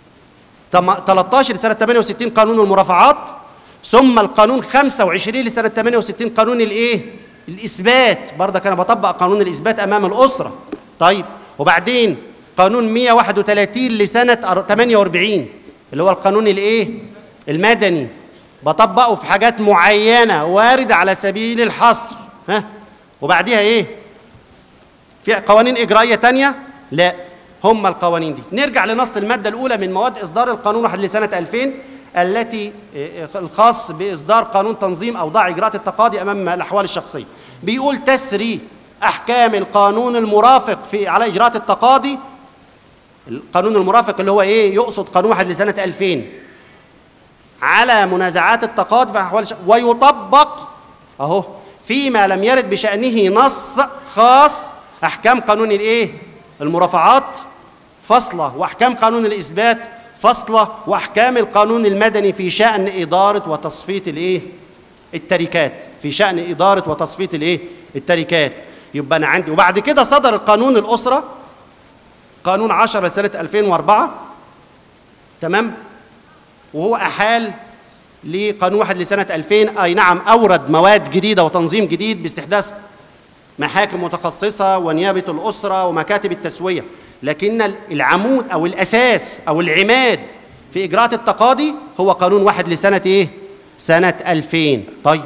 13 لسنة 68 قانون المرافعات ثم القانون 25 لسنة 68 قانون الايه؟ الإثبات برضك أنا بطبق قانون الإثبات أمام الأسرة طيب وبعدين قانون 131 لسنة 48 اللي هو القانون الإيه؟ المدني بطبقه في حاجات معينة واردة على سبيل الحصر ها وبعديها إيه؟ في قوانين إجرائية تانية؟ لا هم القوانين دي نرجع لنص المادة الأولى من مواد إصدار القانون واحد لسنة 2000 التي الخاص باصدار قانون تنظيم اوضاع اجراءات التقاضي امام الاحوال الشخصيه بيقول تسري احكام القانون المرافق في على اجراءات التقاضي القانون المرافق اللي هو ايه يقصد قانون واحد لسنه 2000 على منازعات التقاضي في احوال الشخصية ويطبق اهو فيما لم يرد بشانه نص خاص احكام قانون الايه المرافعات فصله واحكام قانون الاثبات فصلة وأحكام القانون المدني في شأن إدارة وتصفية الإيه؟ التركات في شأن إدارة وتصفية الإيه؟ التركات يبقى أنا عندي وبعد كده صدر القانون الأسرة قانون 10 لسنة 2004 تمام وهو أحال لقانون واحد لسنة 2000 أي نعم أورد مواد جديدة وتنظيم جديد باستحداث محاكم متخصصة ونيابة الأسرة ومكاتب التسوية لكن العمود او الاساس او العماد في اجراءات التقاضي هو قانون واحد لسنه ايه سنه 2000 طيب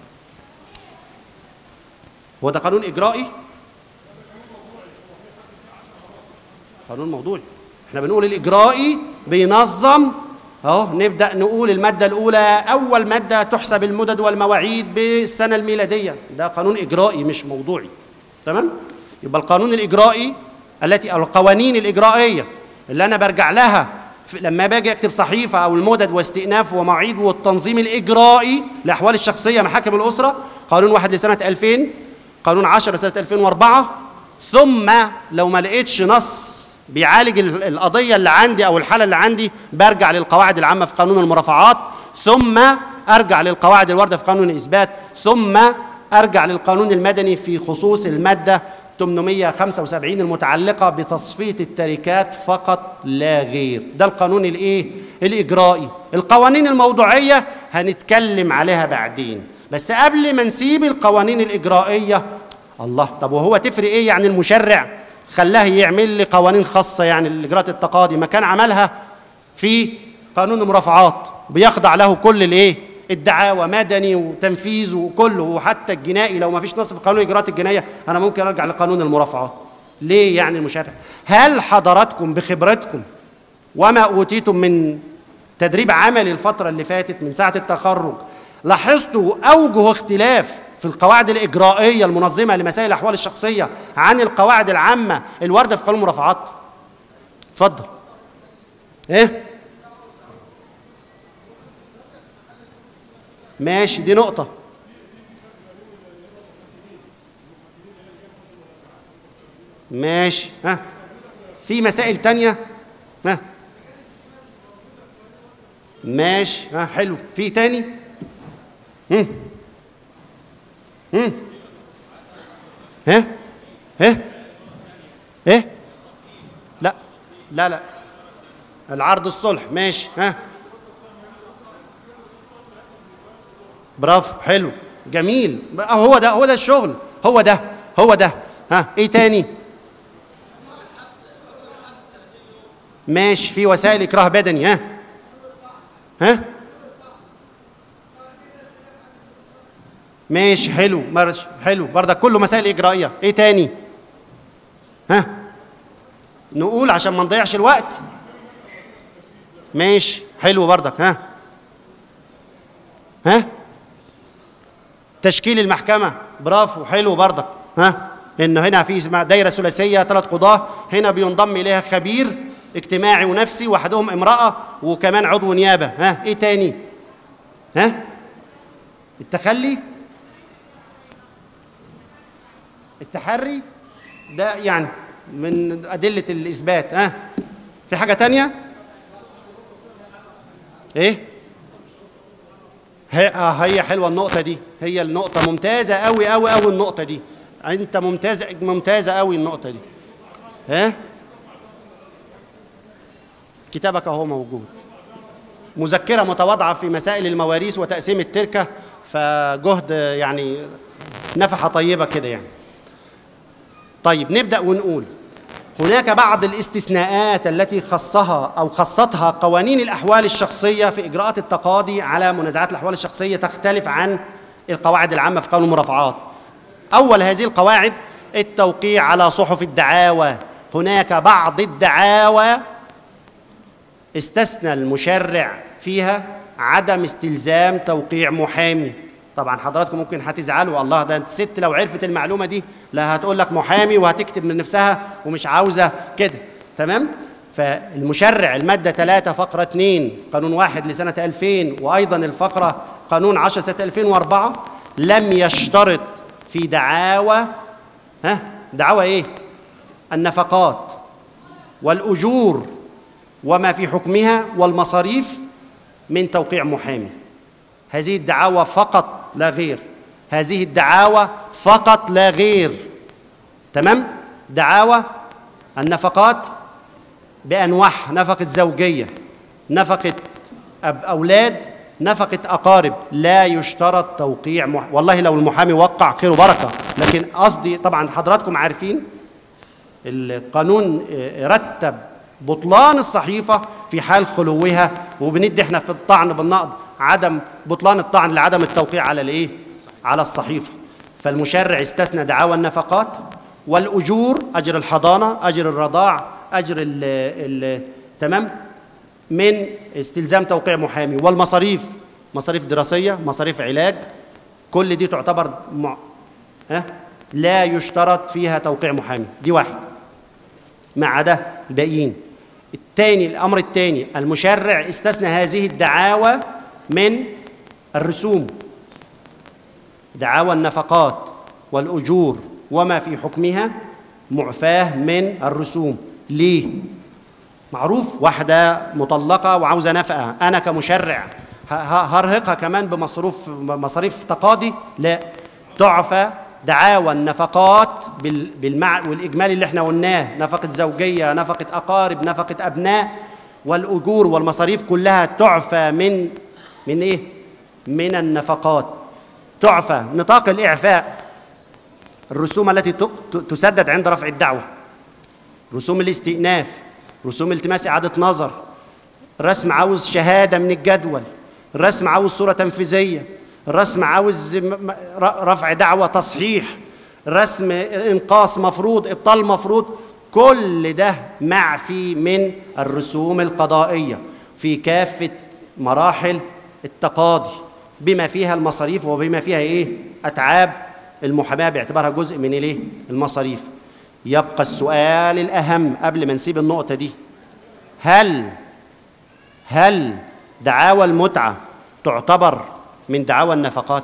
هو ده قانون اجرائي قانون موضوعي احنا بنقول الاجرائي بينظم اهو نبدا نقول الماده الاولى اول ماده تحسب المدد والمواعيد بالسنه الميلاديه ده قانون اجرائي مش موضوعي تمام يبقى القانون الاجرائي التي او القوانين الاجرائيه اللي انا برجع لها لما باجي اكتب صحيفه او المدد واستئناف ومواعيد والتنظيم الاجرائي لاحوال الشخصيه محاكم الاسره قانون واحد لسنه 2000 قانون 10 لسنه 2004 ثم لو ما لقيتش نص بيعالج القضيه اللي عندي او الحاله اللي عندي برجع للقواعد العامه في قانون المرافعات ثم ارجع للقواعد الوارده في قانون الاثبات ثم ارجع للقانون المدني في خصوص الماده 875 المتعلقة بتصفية التركات فقط لا غير ده القانون الايه الإجرائي القوانين الموضوعية هنتكلم عليها بعدين بس قبل ما نسيب القوانين الإجرائية الله طب وهو تفرق ايه يعني المشرع خلاه يعمل لي قوانين خاصة يعني لإجراءات التقاضي ما كان عملها في قانون المرافعات بيخضع له كل الايه الدعاوى مدني وتنفيذ وكله وحتى الجنائي لو ما فيش نص في قانون اجراءات الجنايه انا ممكن ارجع لقانون المرافعات ليه يعني المشرع هل حضراتكم بخبرتكم وما اوتيتم من تدريب عملي الفتره اللي فاتت من ساعه التخرج لاحظتوا اوجه اختلاف في القواعد الاجرائيه المنظمه لمسائل الاحوال الشخصيه عن القواعد العامه الوارده في قانون المرافعات اتفضل ايه ماشي دي نقطة ماشي ها في مسائل تانية ها ماشي ها حلو في تاني هم هم ها ها ايه لا لا لا العرض الصلح ماشي ها برافو حلو جميل بقى هو ده هو ده الشغل هو ده هو ده ها ايه تاني ماشي في وسائل اكراه بدني ها ها ماشي حلو مرش حلو برضك كله مسائل اجرائيه ايه تاني ها نقول عشان ما نضيعش الوقت ماشي حلو برضك ها ها تشكيل المحكمة برافو حلو برضك ها انه هنا في اسمها دايرة ثلاثية ثلاث قضاة هنا بينضم اليها خبير اجتماعي ونفسي واحدهم امرأة وكمان عضو نيابة ها ايه تاني ها التخلي التحري ده يعني من أدلة الإثبات ها في حاجة تانية ايه هي آه هي حلوه النقطه دي هي النقطه ممتازه قوي قوي قوي النقطه دي انت ممتازه ممتازه قوي النقطه دي ها كتابك اهو موجود مذكره متواضعه في مسائل المواريث وتقسيم التركه فجهد يعني نفحه طيبه كده يعني طيب نبدا ونقول هناك بعض الاستثناءات التي خصها او خصتها قوانين الاحوال الشخصيه في اجراءات التقاضي على منازعات الاحوال الشخصيه تختلف عن القواعد العامه في قانون المرافعات. اول هذه القواعد التوقيع على صحف الدعاوى، هناك بعض الدعاوى استثنى المشرع فيها عدم استلزام توقيع محامي. طبعا حضراتكم ممكن هتزعلوا الله ده الست لو عرفت المعلومه دي لا هتقول لك محامي وهتكتب من نفسها ومش عاوزه كده تمام فالمشرع الماده 3 فقره 2 قانون 1 لسنه 2000 وايضا الفقره قانون 10 سنه 2004 لم يشترط في دعاوى ها دعاوى ايه النفقات والاجور وما في حكمها والمصاريف من توقيع محامي هذه الدعاوى فقط لا غير هذه الدعاوى فقط لا غير تمام دعاوى النفقات بانواعها نفقه زوجيه نفقه أب اولاد نفقه اقارب لا يشترط توقيع مح... والله لو المحامي وقع خير وبركه لكن قصدي طبعا حضراتكم عارفين القانون رتب بطلان الصحيفه في حال خلوها وبندي احنا في الطعن بالنقض عدم بطلان الطعن لعدم التوقيع على الايه على الصحيفه فالمشرع استثنى دعاوى النفقات والاجور اجر الحضانه اجر الرضاع اجر ال ال تمام من استلزام توقيع محامي والمصاريف مصاريف دراسيه مصاريف علاج كل دي تعتبر مع... ها لا يشترط فيها توقيع محامي دي واحد ما عدا الباقيين الثاني الامر الثاني المشرع استثنى هذه الدعاوى من الرسوم دعاوى النفقات والاجور وما في حكمها معفاه من الرسوم ليه معروف واحده مطلقه وعاوزه نفقه انا كمشرع هرهقها كمان بمصروف مصاريف تقاضي لا تعفى دعاوى النفقات بالمع والاجمالي اللي احنا قلناه نفقه زوجيه نفقه اقارب نفقه ابناء والاجور والمصاريف كلها تعفى من من ايه من النفقات تعفى نطاق الاعفاء الرسوم التي تسدد عند رفع الدعوه رسوم الاستئناف رسوم التماس اعاده نظر رسم عاوز شهاده من الجدول رسم عاوز صوره تنفيذيه رسم عاوز رفع دعوه تصحيح رسم انقاص مفروض ابطال مفروض كل ده معفي من الرسوم القضائيه في كافه مراحل التقاضي بما فيها المصاريف وبما فيها ايه اتعاب المحاماه باعتبارها جزء من الايه المصاريف يبقى السؤال الاهم قبل ما نسيب النقطه دي هل هل دعاوى المتعه تعتبر من دعاوى النفقات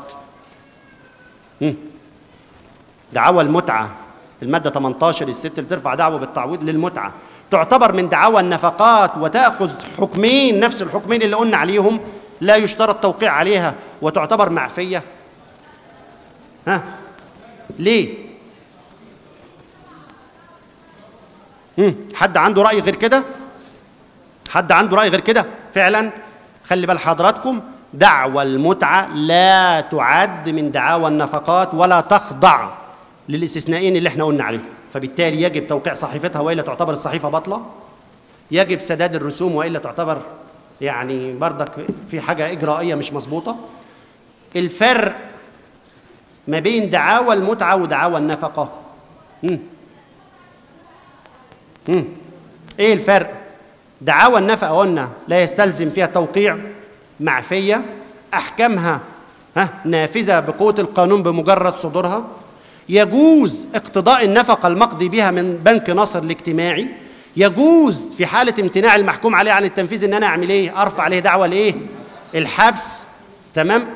دعاوى المتعه الماده 18 الست اللي بترفع دعوه بالتعويض للمتعه تعتبر من دعاوى النفقات وتأخذ حكمين نفس الحكمين اللي قلنا عليهم لا يشترط توقيع عليها وتعتبر معفية ها ليه مم. حد عنده رأي غير كده حد عنده رأي غير كده فعلا خلي بال حضراتكم دعوى المتعة لا تعد من دعاوى النفقات ولا تخضع للاستثنائين اللي احنا قلنا عليهم فبالتالي يجب توقيع صحيفتها والا تعتبر الصحيفه باطله يجب سداد الرسوم والا تعتبر يعني بردك في حاجه اجرائيه مش مظبوطه الفرق ما بين دعاوى المتعه ودعاوى النفقه مم. مم. ايه الفرق دعاوى النفقه قلنا لا يستلزم فيها توقيع معفيه احكامها ها نافذه بقوه القانون بمجرد صدورها يجوز اقتضاء النفقة المقضي بها من بنك نصر الاجتماعي يجوز في حالة امتناع المحكوم عليه عن التنفيذ ان انا اعمل ايه ارفع عليه دعوة لايه الحبس تمام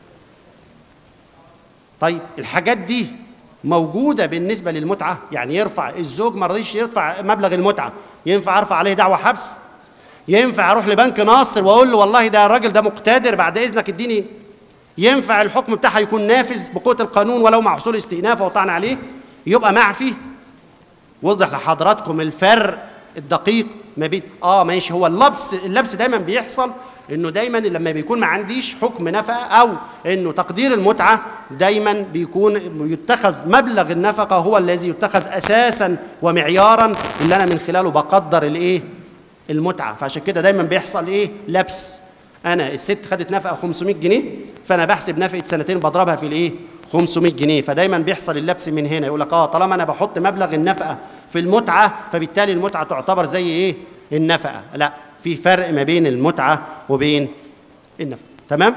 طيب الحاجات دي موجودة بالنسبة للمتعة يعني يرفع الزوج ما رضيش يدفع مبلغ المتعة ينفع ارفع عليه دعوة حبس ينفع اروح لبنك ناصر واقول له والله ده الراجل ده مقتدر بعد اذنك اديني ينفع الحكم بتاعها يكون نافذ بقوه القانون ولو مع حصول استئناف وطعن عليه يبقى معفي وضح لحضراتكم الفرق الدقيق ما بين اه ماشي هو اللبس اللبس دايما بيحصل انه دايما لما بيكون ما عنديش حكم نفقه او انه تقدير المتعه دايما بيكون يتخذ مبلغ النفقه هو الذي يتخذ اساسا ومعيارا اللي انا من خلاله بقدر الايه المتعه فعشان كده دايما بيحصل ايه لبس انا الست خدت نفقه 500 جنيه فانا بحسب نفقه سنتين بضربها في الايه 500 جنيه فدايما بيحصل اللبس من هنا يقول لك اه طالما انا بحط مبلغ النفقه في المتعه فبالتالي المتعه تعتبر زي ايه النفقه لا في فرق ما بين المتعه وبين النفقه تمام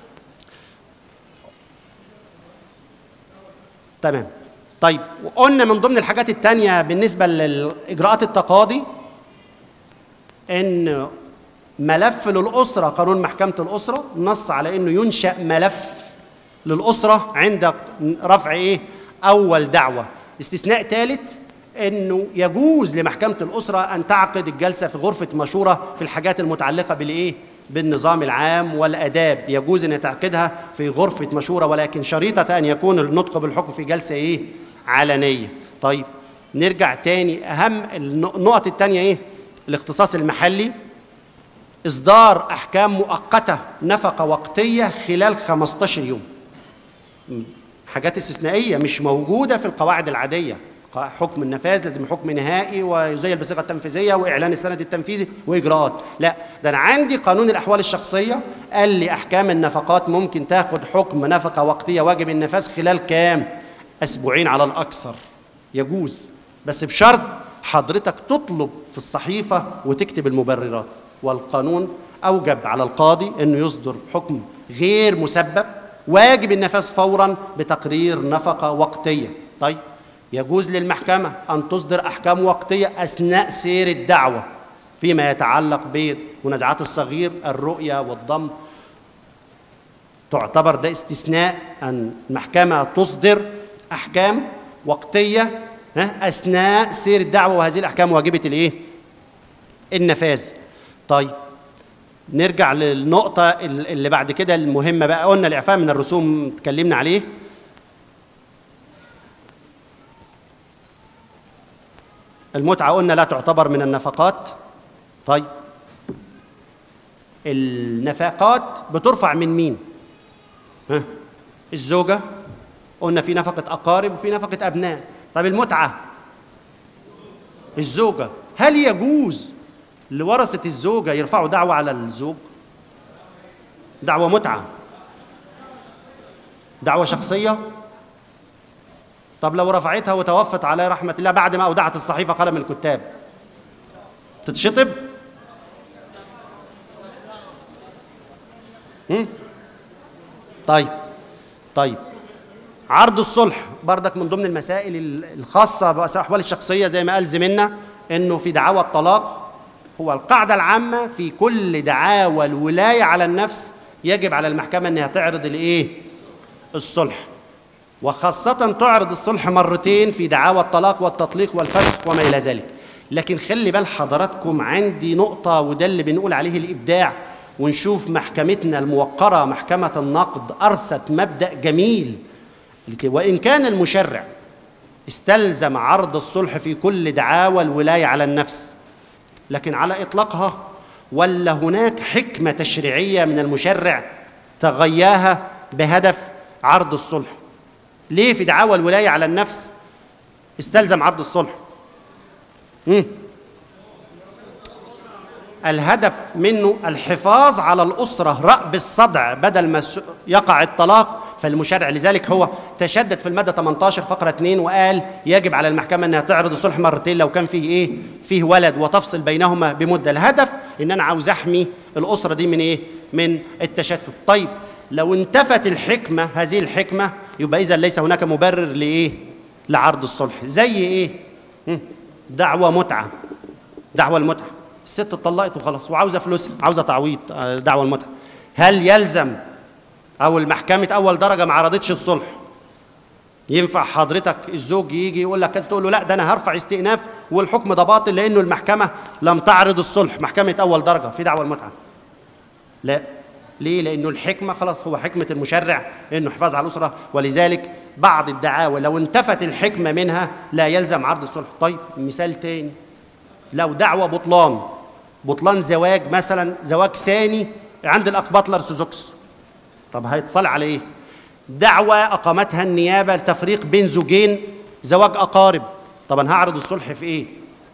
تمام طيب وقلنا من ضمن الحاجات التانية بالنسبة لإجراءات التقاضي إن ملف للأسرة قانون محكمة الأسرة نص على إنه ينشأ ملف للأسرة عند رفع إيه أول دعوة استثناء ثالث إنه يجوز لمحكمة الأسرة أن تعقد الجلسة في غرفة مشورة في الحاجات المتعلقة بالإيه بالنظام العام والآداب يجوز أن تعقدها في غرفة مشورة ولكن شريطة أن يكون النطق بالحكم في جلسة إيه علنية طيب نرجع تاني أهم النقط التانية إيه الاختصاص المحلي إصدار أحكام مؤقتة نفقة وقتية خلال 15 يوم حاجات استثنائية مش موجودة في القواعد العادية حكم النفاذ لازم حكم نهائي ويزيل بصيغة تنفيذية وإعلان السند التنفيذي وإجراءات لا ده أنا عندي قانون الأحوال الشخصية قال لي أحكام النفقات ممكن تاخد حكم نفقة وقتية واجب النفاذ خلال كام أسبوعين على الأكثر يجوز بس بشرط حضرتك تطلب في الصحيفة وتكتب المبررات والقانون أوجب على القاضي أنه يصدر حكم غير مسبب واجب النفاذ فورا بتقرير نفقة وقتية طيب يجوز للمحكمة أن تصدر أحكام وقتية أثناء سير الدعوة فيما يتعلق بمنازعات الصغير الرؤية والضم تعتبر ده استثناء أن المحكمة تصدر أحكام وقتية أثناء سير الدعوة وهذه الأحكام واجبة الإيه؟ النفاذ طيب نرجع للنقطة اللي بعد كده المهمة بقى قلنا الإعفاء من الرسوم اتكلمنا عليه المتعة قلنا لا تعتبر من النفقات طيب النفقات بترفع من مين؟ ها؟ الزوجة قلنا في نفقة أقارب وفي نفقة أبناء طيب المتعة الزوجة هل يجوز لورثة الزوجة يرفعوا دعوة على الزوج؟ دعوة متعة دعوة شخصية طب لو رفعتها وتوفت عليه رحمة الله بعد ما أودعت الصحيفة قلم الكتاب تتشطب؟ هم؟ طيب طيب عرض الصلح بردك من ضمن المسائل الخاصة بأحوال الشخصية زي ما قال زميلنا إنه في دعاوى الطلاق هو القاعدة العامة في كل دعاوى الولاية على النفس يجب على المحكمة أنها تعرض الإيه؟ الصلح وخاصة تعرض الصلح مرتين في دعاوى الطلاق والتطليق والفسخ وما إلى ذلك لكن خلي بال حضراتكم عندي نقطة وده اللي بنقول عليه الإبداع ونشوف محكمتنا الموقرة محكمة النقد أرست مبدأ جميل وإن كان المشرع استلزم عرض الصلح في كل دعاوى الولاية على النفس لكن على إطلاقها ولا هناك حكمة تشريعية من المشرع تغياها بهدف عرض الصلح ليه في دعاوى الولاية على النفس استلزم عرض الصلح مم. الهدف منه الحفاظ على الأسرة رأب الصدع بدل ما س- يقع الطلاق فالمشرع لذلك هو تشدد في المادة 18 فقرة 2 وقال يجب على المحكمة أنها تعرض الصلح مرتين لو كان فيه إيه فيه ولد وتفصل بينهما بمدة الهدف إن أنا عاوز أحمي الأسرة دي من إيه من التشتت طيب لو انتفت الحكمة هذه الحكمة يبقى إذا ليس هناك مبرر لإيه لعرض الصلح زي إيه مم. دعوة متعة دعوة المتعة الست اتطلقت وخلاص وعاوزة فلوسها عاوزة تعويض آه، دعوة المتعة هل يلزم أو المحكمة أول درجة ما عرضتش الصلح ينفع حضرتك الزوج يجي يقول لك كذا تقول له لا ده انا هرفع استئناف والحكم ده باطل لانه المحكمه لم تعرض الصلح محكمه اول درجه في دعوى المتعه لا ليه لانه الحكمه خلاص هو حكمه المشرع انه حفاظ على الاسره ولذلك بعض الدعاوى لو انتفت الحكمه منها لا يلزم عرض الصلح طيب مثال تاني لو دعوى بطلان بطلان زواج مثلا زواج ثاني عند الاقباط الارثوذكس طب هيتصل على ايه دعوى اقامتها النيابه لتفريق بين زوجين زواج اقارب طب انا هعرض الصلح في ايه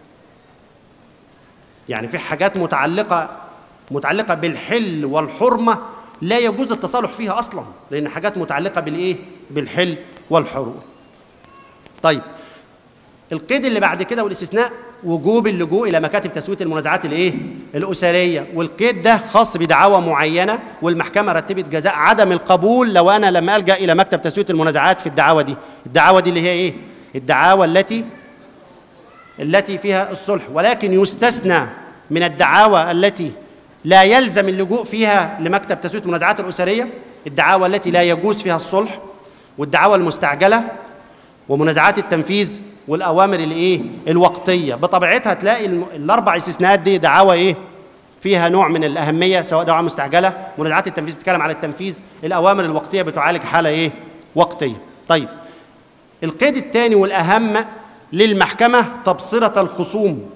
يعني في حاجات متعلقه متعلقه بالحل والحرمه لا يجوز التصالح فيها اصلا لان حاجات متعلقه بالايه بالحل والحرمه طيب القيد اللي بعد كده والاستثناء وجوب اللجوء الى مكاتب تسويه المنازعات الايه الاسريه والقيد ده خاص بدعاوى معينه والمحكمه رتبت جزاء عدم القبول لو انا لما الجا الى مكتب تسويه المنازعات في الدعاوى دي الدعاوى دي اللي هي ايه الدعاوى التي التي فيها الصلح ولكن يستثنى من الدعاوى التي لا يلزم اللجوء فيها لمكتب تسويه المنازعات الاسريه الدعاوى التي لا يجوز فيها الصلح والدعاوى المستعجله ومنازعات التنفيذ والاوامر الايه الوقتيه بطبيعتها تلاقي الم- الاربع استثناءات دي دعاوى ايه فيها نوع من الاهميه سواء دعاوى مستعجله منازعات التنفيذ بتتكلم على التنفيذ الاوامر الوقتيه بتعالج حاله ايه وقتيه طيب القيد الثاني والاهم للمحكمه تبصره الخصوم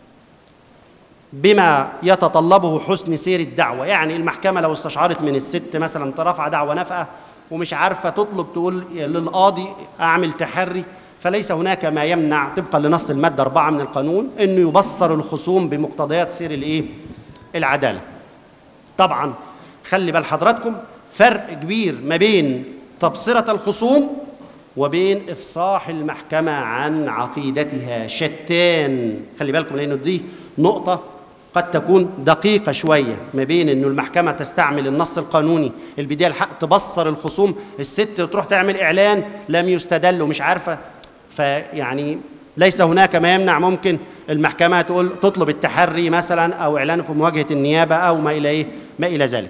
بما يتطلبه حسن سير الدعوة يعني المحكمة لو استشعرت من الست مثلا ترفع دعوة نفقة ومش عارفة تطلب تقول للقاضي أعمل تحري فليس هناك ما يمنع طبقا لنص المادة أربعة من القانون أنه يبصر الخصوم بمقتضيات سير الإيه؟ العدالة طبعا خلي بال حضراتكم فرق كبير ما بين تبصرة الخصوم وبين إفصاح المحكمة عن عقيدتها شتان خلي بالكم لأنه دي نقطة قد تكون دقيقة شوية ما بين أنه المحكمة تستعمل النص القانوني البداية الحق تبصر الخصوم الست تروح تعمل إعلان لم يستدل ومش عارفة فيعني ليس هناك ما يمنع ممكن المحكمة تقول تطلب التحري مثلا أو إعلانه في مواجهة النيابة أو ما إلى إيه ما إلى ذلك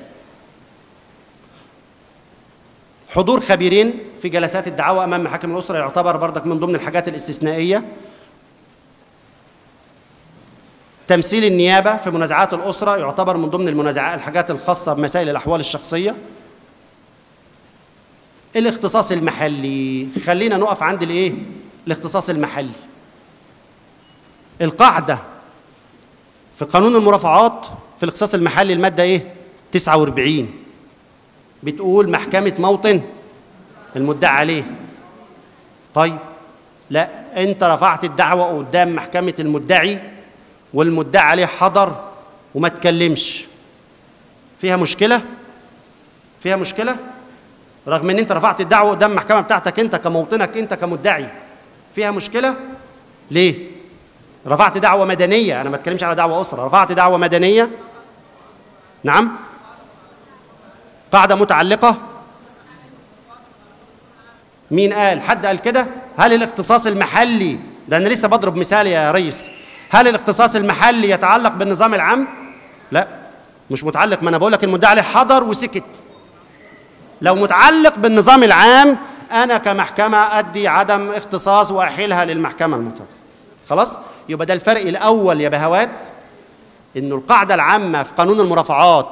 حضور خبيرين في جلسات الدعوة أمام محاكم الأسرة يعتبر بردك من ضمن الحاجات الاستثنائية تمثيل النيابة في منازعات الأسرة يعتبر من ضمن المنازعات الحاجات الخاصة بمسائل الأحوال الشخصية الاختصاص المحلي خلينا نقف عند الايه الاختصاص المحلي القاعدة في قانون المرافعات في الاختصاص المحلي المادة ايه 49 بتقول محكمة موطن المدعى عليه طيب لا انت رفعت الدعوة قدام محكمة المدعي والمدعي عليه حضر وما تكلمش فيها مشكلة فيها مشكلة رغم ان انت رفعت الدعوة قدام المحكمة بتاعتك انت كموطنك انت كمدعي فيها مشكلة ليه رفعت دعوة مدنية انا ما اتكلمش على دعوة اسرة رفعت دعوة مدنية نعم قاعدة متعلقة مين قال حد قال كده هل الاختصاص المحلي ده انا لسه بضرب مثال يا ريس هل الاختصاص المحلي يتعلق بالنظام العام لا مش متعلق ما انا بقول لك المدعي عليه حضر وسكت لو متعلق بالنظام العام انا كمحكمه ادي عدم اختصاص واحيلها للمحكمه المطلقه خلاص يبقى ده الفرق الاول يا بهوات انه القاعده العامه في قانون المرافعات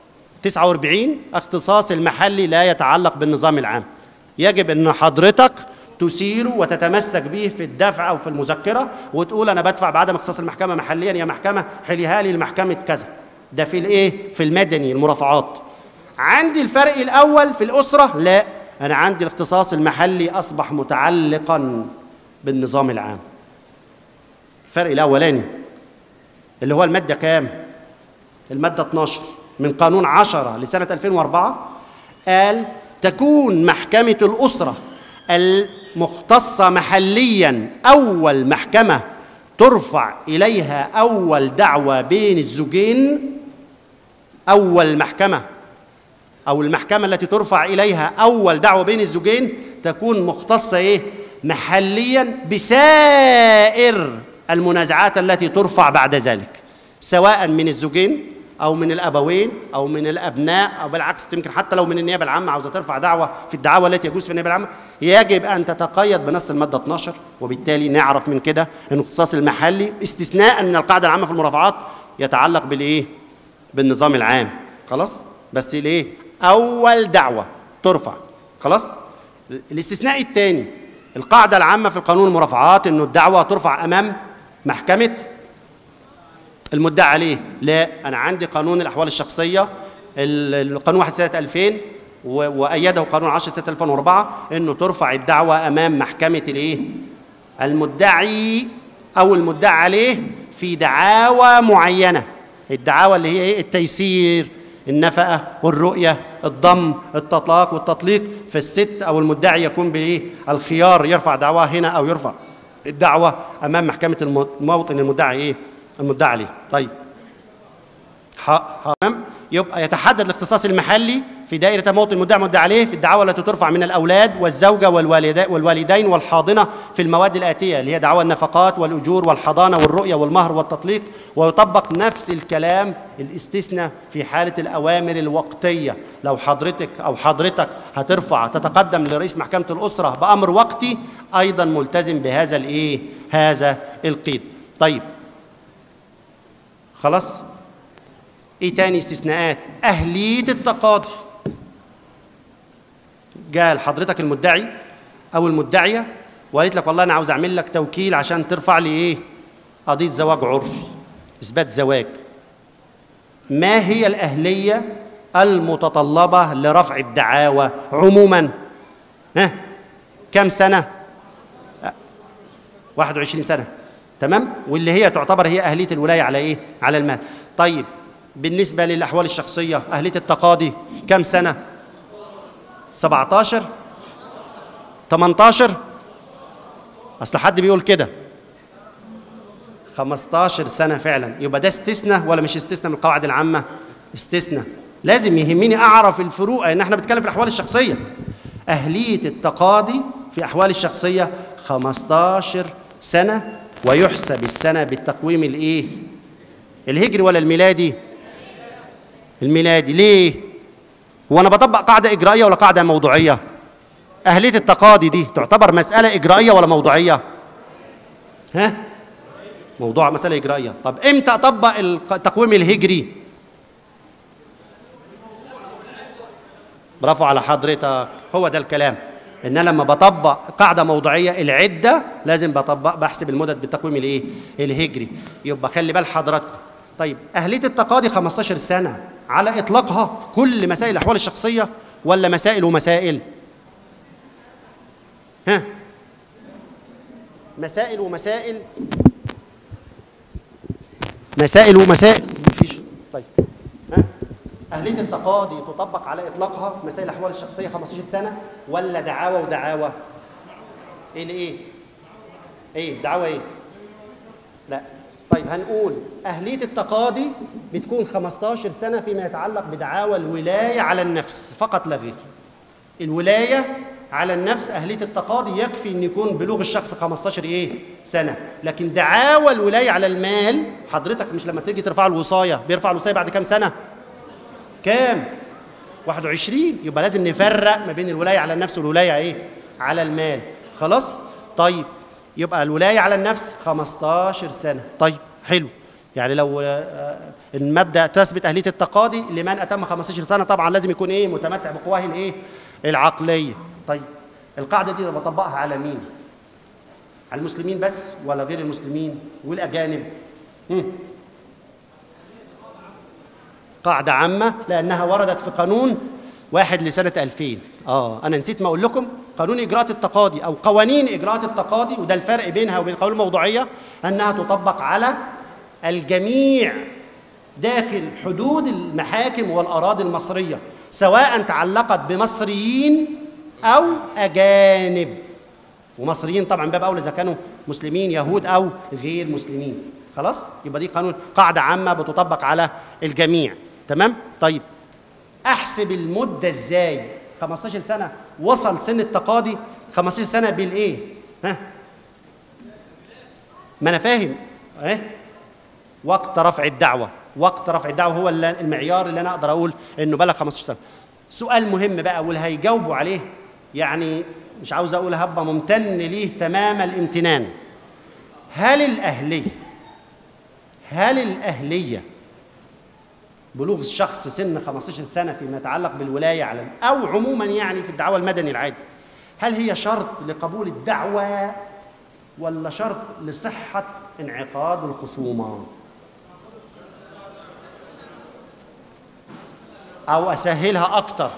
49 اختصاص المحلي لا يتعلق بالنظام العام يجب ان حضرتك تسيره وتتمسك به في الدفع او في المذكره وتقول انا بدفع بعدم اختصاص المحكمه محليا يا محكمه حليها لي لمحكمه كذا ده في الايه في المدني المرافعات عندي الفرق الاول في الاسره لا انا عندي الاختصاص المحلي اصبح متعلقا بالنظام العام الفرق الاولاني اللي هو الماده كام الماده 12 من قانون 10 لسنه 2004 قال تكون محكمه الاسره المختصه محليا اول محكمه ترفع اليها اول دعوه بين الزوجين اول محكمه او المحكمه التي ترفع اليها اول دعوه بين الزوجين تكون مختصه ايه محليا بسائر المنازعات التي ترفع بعد ذلك سواء من الزوجين او من الابوين او من الابناء او بالعكس يمكن حتى لو من النيابه العامه عاوزه ترفع دعوه في الدعاوى التي يجوز في النيابه العامه يجب ان تتقيد بنص الماده 12 وبالتالي نعرف من كده ان الاختصاص المحلي استثناء من القاعده العامه في المرافعات يتعلق بالايه بالنظام العام خلاص بس الايه اول دعوه ترفع خلاص الاستثناء الثاني القاعده العامه في القانون المرافعات انه الدعوه ترفع امام محكمه المدعى عليه لا انا عندي قانون الاحوال الشخصيه القانون 1 سنه 2000 وايده قانون 10 سنه 2004 انه ترفع الدعوه امام محكمه الايه المدعي او المدعى عليه في دعاوى معينه الدعاوى اللي هي ايه التيسير النفقه والرؤيه الضم التطلاق والتطليق فالست او المدعي يكون بايه الخيار يرفع دعواه هنا او يرفع الدعوه امام محكمه الموطن المدعي ايه المدعى عليه طيب تمام يبقى يتحدد الاختصاص المحلي في دائرة موطن المدعى مدعى عليه في الدعاوى التي ترفع من الأولاد والزوجة والوالدين والحاضنة في المواد الآتية اللي هي دعوى النفقات والأجور والحضانة والرؤية والمهر والتطليق ويطبق نفس الكلام الاستثناء في حالة الأوامر الوقتية لو حضرتك أو حضرتك هترفع تتقدم لرئيس محكمة الأسرة بأمر وقتي أيضا ملتزم بهذا الإيه هذا القيد طيب خلاص ايه تاني استثناءات اهليه التقاضي جاء لحضرتك المدعي او المدعيه وقالت لك والله انا عاوز اعمل لك توكيل عشان ترفع لي ايه قضيه زواج عرفي اثبات زواج ما هي الاهليه المتطلبه لرفع الدعاوى عموما ها كم سنه 21 سنه تمام واللي هي تعتبر هي اهليه الولايه على ايه على المال طيب بالنسبه للاحوال الشخصيه اهليه التقاضي كم سنه 17 18 اصل حد بيقول كده 15 سنه فعلا يبقى ده استثناء ولا مش استثناء من القواعد العامه استثناء لازم يهمني اعرف الفروق ان احنا بنتكلم في الاحوال الشخصيه اهليه التقاضي في احوال الشخصيه 15 سنه ويحسب السنه بالتقويم الايه الهجري ولا الميلادي الميلادي ليه هو انا بطبق قاعده اجرائيه ولا قاعده موضوعيه اهليه التقاضي دي تعتبر مساله اجرائيه ولا موضوعيه ها موضوع مساله اجرائيه طب امتى اطبق التقويم الهجري برافو على حضرتك هو ده الكلام ان انا لما بطبق قاعده موضوعيه العده لازم بطبق بحسب المدد بالتقويم الايه الهجري يبقى خلي بال حضراتكم طيب اهليه التقاضي 15 سنه على اطلاقها كل مسائل الاحوال الشخصيه ولا مسائل ومسائل ها مسائل ومسائل مسائل ومسائل مفيش طيب ها أهلية التقاضي تطبق على إطلاقها في مسائل الأحوال الشخصية 15 سنة ولا دعاوى ودعاوى؟ إيه لإيه؟ إيه دعاوى إيه؟ لا طيب هنقول أهلية التقاضي بتكون 15 سنة فيما يتعلق بدعاوى الولاية على النفس فقط لا غير الولاية على النفس أهلية التقاضي يكفي أن يكون بلوغ الشخص 15 إيه؟ سنة لكن دعاوى الولاية على المال حضرتك مش لما تيجي ترفع الوصاية بيرفع الوصاية بعد كام سنة؟ كام 21 يبقى لازم نفرق ما بين الولايه على النفس والولايه ايه على المال خلاص طيب يبقى الولايه على النفس 15 سنه طيب حلو يعني لو آه، الماده تثبت اهليه التقاضي لمن اتم 15 سنه طبعا لازم يكون ايه متمتع بقواه الايه العقليه طيب القاعده دي أنا بطبقها على مين على المسلمين بس ولا غير المسلمين والاجانب مم. قاعدة عامة لأنها وردت في قانون واحد لسنة 2000 آه أنا نسيت ما أقول لكم قانون إجراءات التقاضي أو قوانين إجراءات التقاضي وده الفرق بينها وبين القوانين الموضوعية أنها تطبق على الجميع داخل حدود المحاكم والأراضي المصرية سواء تعلقت بمصريين أو أجانب ومصريين طبعا باب أولى إذا كانوا مسلمين يهود أو غير مسلمين خلاص يبقى دي قانون قاعدة عامة بتطبق على الجميع تمام طيب احسب المده ازاي 15 سنه وصل سن التقاضي 15 سنه بالايه ها ما انا فاهم ايه وقت رفع الدعوه وقت رفع الدعوه هو اللي المعيار اللي انا اقدر اقول انه بلغ 15 سنه سؤال مهم بقى واللي هيجاوبوا عليه يعني مش عاوز اقول هبقى ممتن ليه تمام الامتنان هل الاهليه هل الاهليه بلوغ الشخص سن 15 سنه فيما يتعلق بالولايه على او عموما يعني في الدعوه المدني العادي هل هي شرط لقبول الدعوه ولا شرط لصحه انعقاد الخصومه او اسهلها اكتر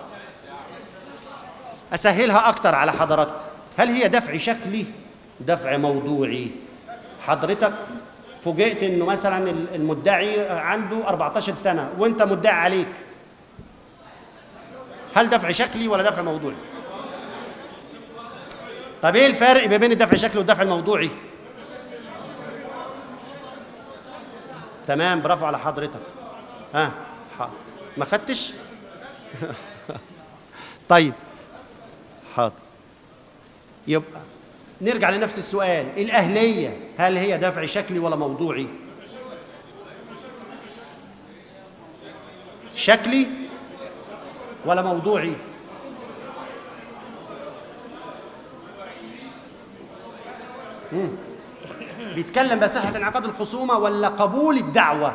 اسهلها اكتر على حضراتكم هل هي دفع شكلي دفع موضوعي حضرتك فوجئت انه مثلا المدعي عنده 14 سنه وانت مدعي عليك هل دفع شكلي ولا دفع موضوعي طب ايه الفرق ما بين الدفع الشكلي والدفع الموضوعي تمام برافو على حضرتك ها ح- ما خدتش طيب حاضر يبقى نرجع لنفس السؤال الأهلية هل هي دفع شكلي ولا موضوعي شكلي ولا موضوعي مم. بيتكلم بصحة انعقاد الخصومة ولا قبول الدعوة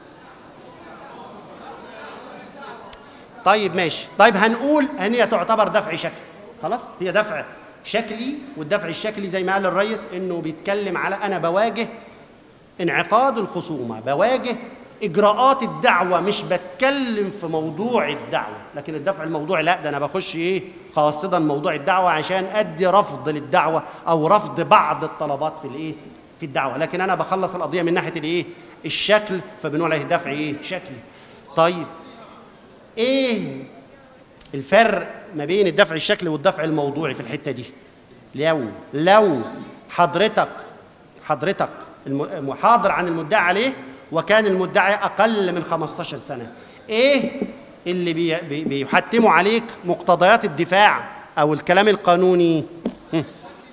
طيب ماشي طيب هنقول ان هي تعتبر دفع شكلي خلاص هي دفع شكلي والدفع الشكلي زي ما قال الرئيس انه بيتكلم على انا بواجه انعقاد الخصومه بواجه اجراءات الدعوه مش بتكلم في موضوع الدعوه لكن الدفع الموضوعي لا ده انا بخش ايه قاصدا موضوع الدعوه عشان ادي رفض للدعوه او رفض بعض الطلبات في الايه في الدعوه لكن انا بخلص القضيه من ناحيه الايه الشكل فبنقول عليه دفع ايه شكلي طيب ايه الفرق ما بين الدفع الشكلي والدفع الموضوعي في الحته دي لو لو حضرتك حضرتك الم- محاضر عن المدعي عليه وكان المدعي اقل من 15 سنه ايه اللي بي بي بيحتموا عليك مقتضيات الدفاع او الكلام القانوني هم.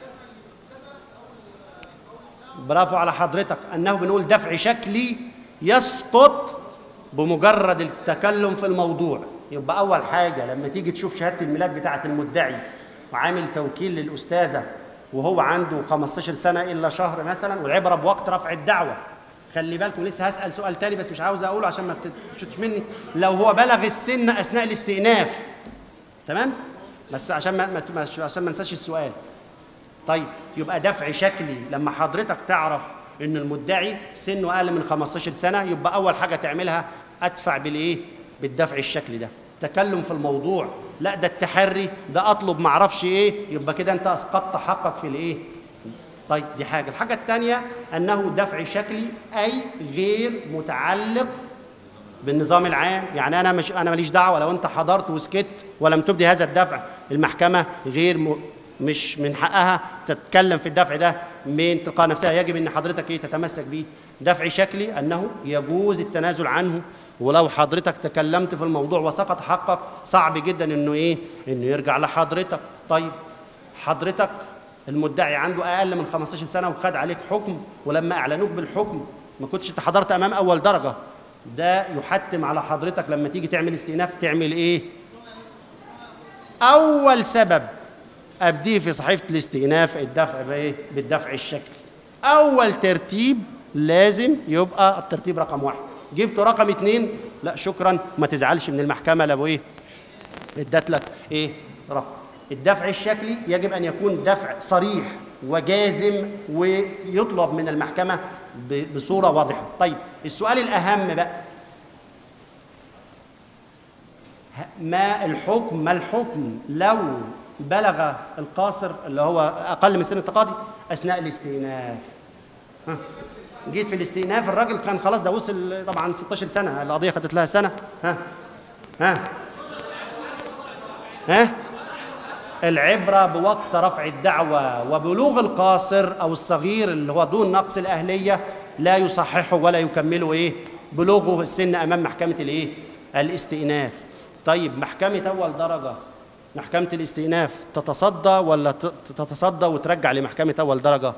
برافو على حضرتك انه بنقول دفع شكلي يسقط بمجرد التكلم في الموضوع يبقى اول حاجه لما تيجي تشوف شهاده الميلاد بتاعه المدعي وعامل توكيل للاستاذه وهو عنده 15 سنه الا شهر مثلا والعبره بوقت رفع الدعوه خلي بالكم لسه هسال سؤال تاني بس مش عاوز اقوله عشان ما تشوتش مني لو هو بلغ السن اثناء الاستئناف تمام بس عشان ما ما- ما عشان ما انساش السؤال طيب يبقى دفع شكلي لما حضرتك تعرف ان المدعي سنه اقل من 15 سنه يبقى اول حاجه تعملها ادفع بالايه بالدفع الشكلي ده تكلم في الموضوع لا ده التحري ده اطلب معرفش ايه يبقى كده انت اسقطت حقك في الايه طيب دي حاجه الحاجه الثانيه انه دفع شكلي اي غير متعلق بالنظام العام يعني انا مش انا ماليش دعوه لو انت حضرت وسكت ولم تبدي هذا الدفع المحكمه غير م... مش من حقها تتكلم في الدفع ده من تلقاء نفسها يجب ان حضرتك ايه تتمسك بيه دفع شكلي انه يجوز التنازل عنه ولو حضرتك تكلمت في الموضوع وسقط حقك صعب جدا انه ايه انه يرجع لحضرتك طيب حضرتك المدعي عنده اقل من 15 سنه وخد عليك حكم ولما اعلنوك بالحكم ما كنتش انت حضرت امام اول درجه ده يحتم على حضرتك لما تيجي تعمل استئناف تعمل ايه اول سبب ابديه في صحيفه الاستئناف الدفع بايه بالدفع الشكلي اول ترتيب لازم يبقى الترتيب رقم واحد جبت رقم اتنين لا شكرا ما تزعلش من المحكمه لابو ايه ادت لك ايه رفض الدفع الشكلي يجب ان يكون دفع صريح وجازم ويطلب من المحكمه ب- بصوره واضحه طيب السؤال الاهم بقى ه- ما الحكم ما الحكم لو بلغ القاصر اللي هو اقل من سن التقاضي اثناء الاستئناف ها. جيت في الاستئناف الراجل كان خلاص ده وصل طبعا 16 سنه القضيه خدت لها سنه ها ها ها العبرة بوقت رفع الدعوة وبلوغ القاصر أو الصغير اللي هو دون نقص الأهلية لا يصححه ولا يكمله إيه بلوغه السن أمام محكمة الإيه الاستئناف طيب محكمة أول درجة محكمة الاستئناف تتصدى ولا ت- تتصدى وترجع لمحكمة أول درجة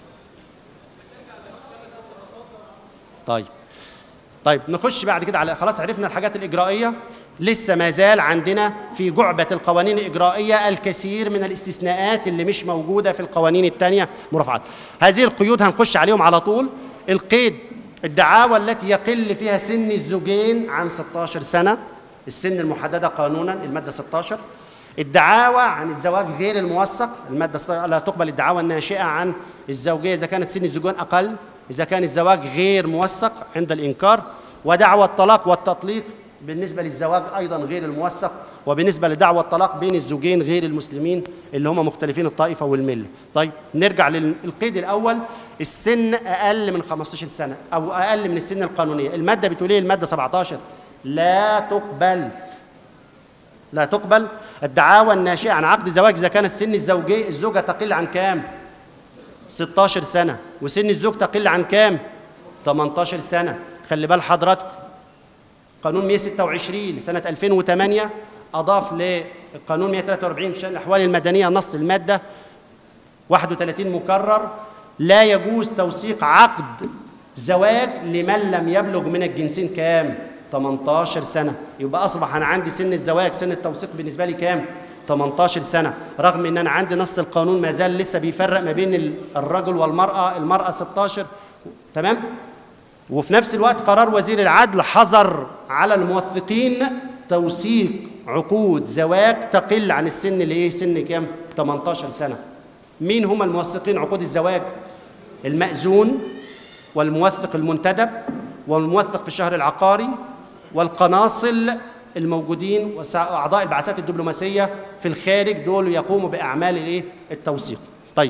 طيب طيب نخش بعد كده على خلاص عرفنا الحاجات الإجرائية لسه ما زال عندنا في جعبة القوانين الإجرائية الكثير من الاستثناءات اللي مش موجودة في القوانين التانية مرافعات هذه القيود هنخش عليهم على طول القيد الدعاوى التي يقل فيها سن الزوجين عن 16 سنة السن المحددة قانونا المادة 16 الدعاوى عن الزواج غير الموثق المادة 16 لا تقبل الدعاوى الناشئة عن الزوجية إذا كانت سن الزوجين أقل إذا كان الزواج غير موثق عند الإنكار ودعوى الطلاق والتطليق بالنسبة للزواج أيضا غير الموثق وبالنسبة لدعوى الطلاق بين الزوجين غير المسلمين اللي هم مختلفين الطائفة والملة طيب نرجع للقيد الأول السن أقل من 15 سنة أو أقل من السن القانونية المادة بتقول إيه المادة 17 لا تقبل لا تقبل الدعاوى الناشئة عن عقد زواج إذا كانت سن الزوجية الزوجة تقل عن كام 16 سنة وسن الزوج تقل عن كام 18 سنة خلي بال حضراتكم قانون 126 لسنة 2008 أضاف لقانون 143 في شأن الأحوال المدنية نص المادة 31 مكرر لا يجوز توثيق عقد زواج لمن لم يبلغ من الجنسين كام 18 سنة يبقى أصبح أنا عندي سن الزواج سن التوثيق بالنسبة لي كام 18 سنة رغم ان انا عندي نص القانون ما زال لسه بيفرق ما بين ال- الرجل والمرأة المرأة 16 تمام وفي نفس الوقت قرار وزير العدل حظر على الموثقين توثيق عقود زواج تقل عن السن اللي ايه سن كام 18 سنة مين هم الموثقين عقود الزواج المأذون والموثق المنتدب والموثق في الشهر العقاري والقناصل الموجودين واعضاء البعثات الدبلوماسيه في الخارج دول يقوموا باعمال الايه التوثيق طيب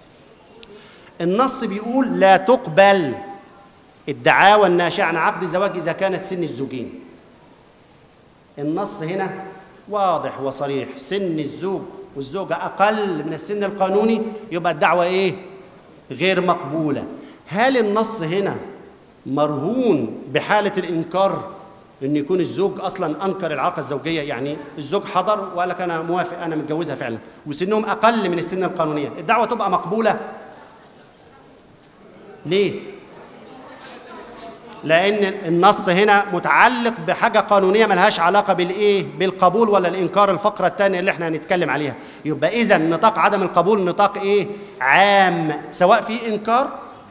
النص بيقول لا تقبل الدعاوى الناشئه عن عقد زواج اذا كانت سن الزوجين النص هنا واضح وصريح سن الزوج والزوجه اقل من السن القانوني يبقى الدعوه ايه غير مقبوله هل النص هنا مرهون بحاله الانكار ان يكون الزوج اصلا انكر العلاقه الزوجيه يعني الزوج حضر وقال لك انا موافق انا متجوزها فعلا وسنهم اقل من السن القانونيه الدعوه تبقى مقبوله ليه لان النص هنا متعلق بحاجه قانونيه ملهاش علاقه بالايه بالقبول ولا الانكار الفقره الثانيه اللي احنا هنتكلم عليها يبقى اذا نطاق عدم القبول نطاق ايه عام سواء في انكار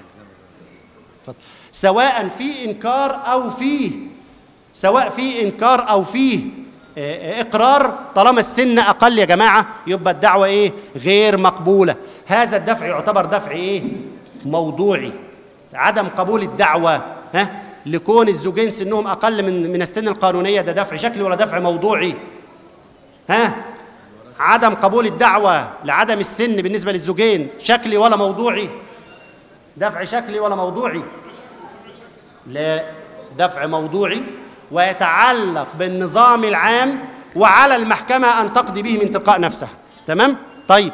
سواء في انكار او في سواء في انكار او في اقرار طالما السن اقل يا جماعه يبقى الدعوه ايه غير مقبوله هذا الدفع يعتبر دفع ايه موضوعي عدم قبول الدعوه ها لكون الزوجين سنهم اقل من من السن القانونيه ده دفع شكلي ولا دفع موضوعي ها عدم قبول الدعوه لعدم السن بالنسبه للزوجين شكلي ولا موضوعي دفع شكلي ولا موضوعي لا دفع موضوعي ويتعلق بالنظام العام وعلى المحكمة أن تقضي به من تلقاء نفسها تمام؟ طيب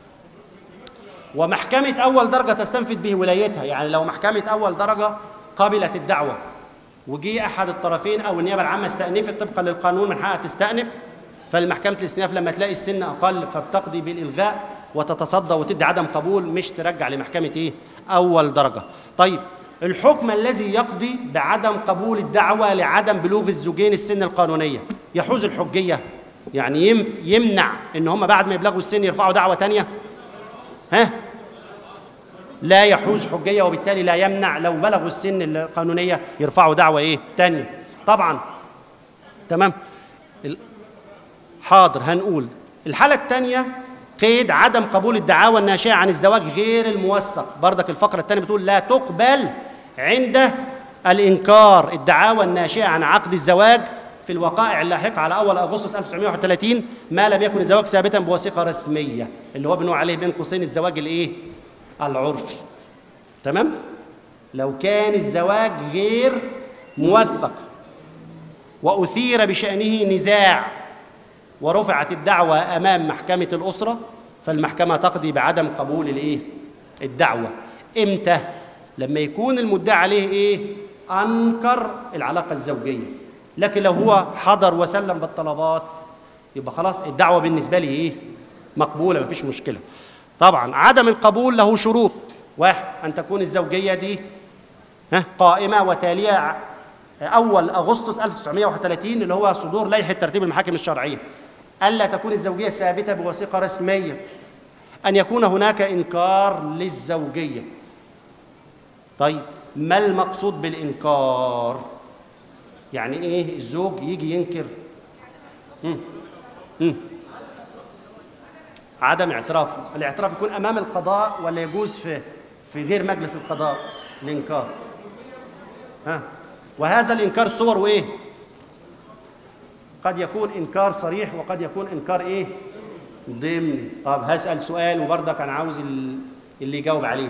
ومحكمة أول درجة تستنفذ به ولايتها يعني لو محكمة أول درجة قبلت الدعوة وجي أحد الطرفين أو النيابة العامة استأنفت طبقا للقانون من حقها تستأنف فالمحكمة الاستئناف لما تلاقي السن أقل فبتقضي بالإلغاء وتتصدى وتدي عدم قبول مش ترجع لمحكمة إيه؟ أول درجة طيب الحكم الذي يقضي بعدم قبول الدعوة لعدم بلوغ الزوجين السن القانونية يحوز الحجية يعني يم يمنع ان هم بعد ما يبلغوا السن يرفعوا دعوه تانية ها لا يحوز حجيه وبالتالي لا يمنع لو بلغوا السن القانونيه يرفعوا دعوه ايه تانية طبعا تمام ال- حاضر هنقول الحاله الثانيه قيد عدم قبول الدعاوى الناشئه عن الزواج غير الموثق بردك الفقره الثانيه بتقول لا تقبل عند الانكار الدعاوى الناشئه عن عقد الزواج في الوقائع اللاحقه على اول اغسطس 1931 ما لم يكن الزواج ثابتا بوثيقه رسميه اللي هو بنقول عليه بين قوسين الزواج الايه العرفي تمام لو كان الزواج غير موثق واثير بشانه نزاع ورفعت الدعوة أمام محكمة الأسرة فالمحكمة تقضي بعدم قبول الإيه؟ الدعوة إمتى؟ لما يكون المدعى عليه إيه؟ أنكر العلاقة الزوجية لكن لو هو حضر وسلم بالطلبات يبقى خلاص الدعوة بالنسبة لي إيه؟ مقبولة مفيش مشكلة طبعا عدم القبول له شروط واحد أن تكون الزوجية دي ها قائمة وتالية أول أغسطس 1931 اللي هو صدور لائحة ترتيب المحاكم الشرعية ألا تكون الزوجية ثابتة بوثيقة رسمية أن يكون هناك إنكار للزوجية طيب ما المقصود بالإنكار يعني إيه الزوج يجي ينكر مم. مم. عدم اعترافه الاعتراف يكون أمام القضاء ولا يجوز في في غير مجلس القضاء الإنكار ها وهذا الإنكار صور إيه قد يكون انكار صريح وقد يكون انكار ايه ضمني طب هسال سؤال وبرضك انا عاوز ال- اللي يجاوب عليه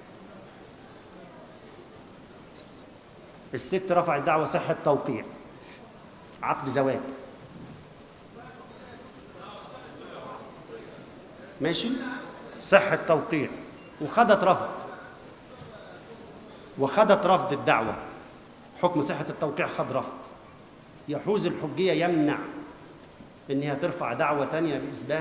الست رفعت دعوى صحه توقيع عقد زواج ماشي صحه توقيع وخدت رفض وخدت رفض الدعوه حكم صحه التوقيع خد رفض يحوز الحجية يمنع إنها ترفع دعوة تانية بإثبات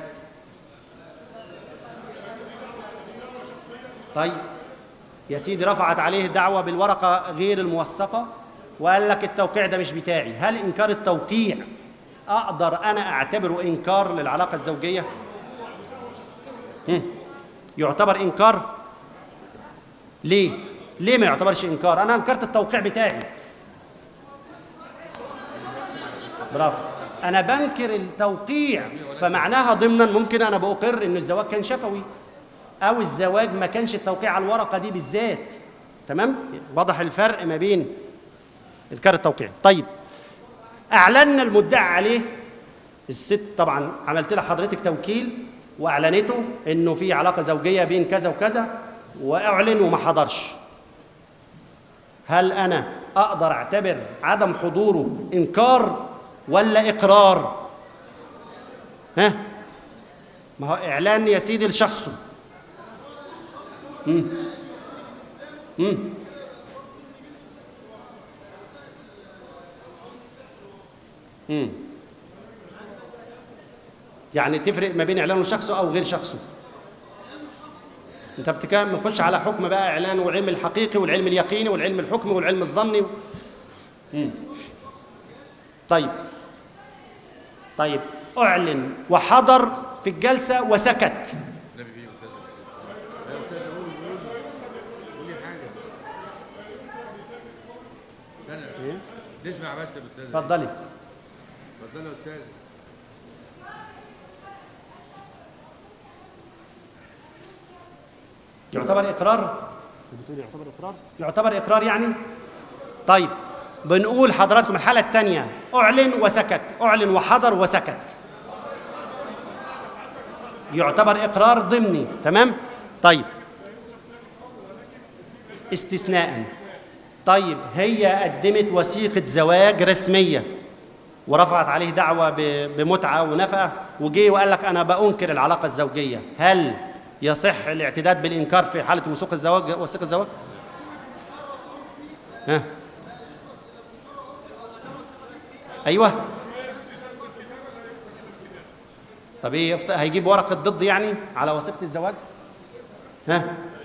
طيب يا سيدي رفعت عليه دعوة بالورقة غير الموثقة وقال لك التوقيع ده مش بتاعي هل إنكار التوقيع أقدر أنا أعتبره إنكار للعلاقة الزوجية؟ هم. يعتبر إنكار؟ ليه؟ ليه ما يعتبرش إنكار؟ أنا أنكرت التوقيع بتاعي برافو انا بنكر التوقيع فمعناها ضمنا ممكن انا بأقر ان الزواج كان شفوي او الزواج ما كانش التوقيع على الورقه دي بالذات تمام واضح الفرق ما بين انكار التوقيع طيب اعلنا المدعي عليه الست طبعا عملت لها حضرتك توكيل واعلنته انه في علاقه زوجيه بين كذا وكذا واعلن وما حضرش هل انا اقدر اعتبر عدم حضوره انكار ولا اقرار ها ما هو اعلان يا سيدي لشخصه مم. مم. مم. يعني تفرق ما بين اعلانه لشخصه او غير شخصه انت بتكلم بنخش على حكم بقى اعلان والعلم الحقيقي والعلم اليقيني والعلم الحكمي والعلم الظني مم. طيب طيب اعلن وحضر في الجلسه وسكت نسمع بس يا استاذ اتفضلي اتفضل يا استاذ يعتبر اقرار بتقول يعتبر اقرار يعتبر اقرار يعني طيب بنقول حضراتكم الحاله الثانيه اعلن وسكت اعلن وحضر وسكت يعتبر اقرار ضمني تمام طيب استثناء طيب هي قدمت وثيقه زواج رسميه ورفعت عليه دعوة ب- بمتعة ونفقة وجي وقال لك أنا بأنكر العلاقة الزوجية هل يصح الاعتداد بالإنكار في حالة وثوق الزواج وثيقة الزواج؟ ها أيوه طب إيه يفت- هيجيب ورقة ضد يعني على وثيقة الزواج؟ ها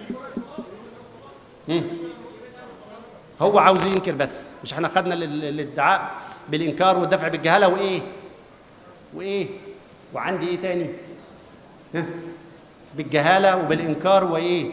مم. هو عاوز ينكر بس مش احنا خدنا ال- ال- الادعاء بالانكار والدفع بالجهاله وايه وايه وعندي ايه تاني ها بالجهاله وبالانكار وايه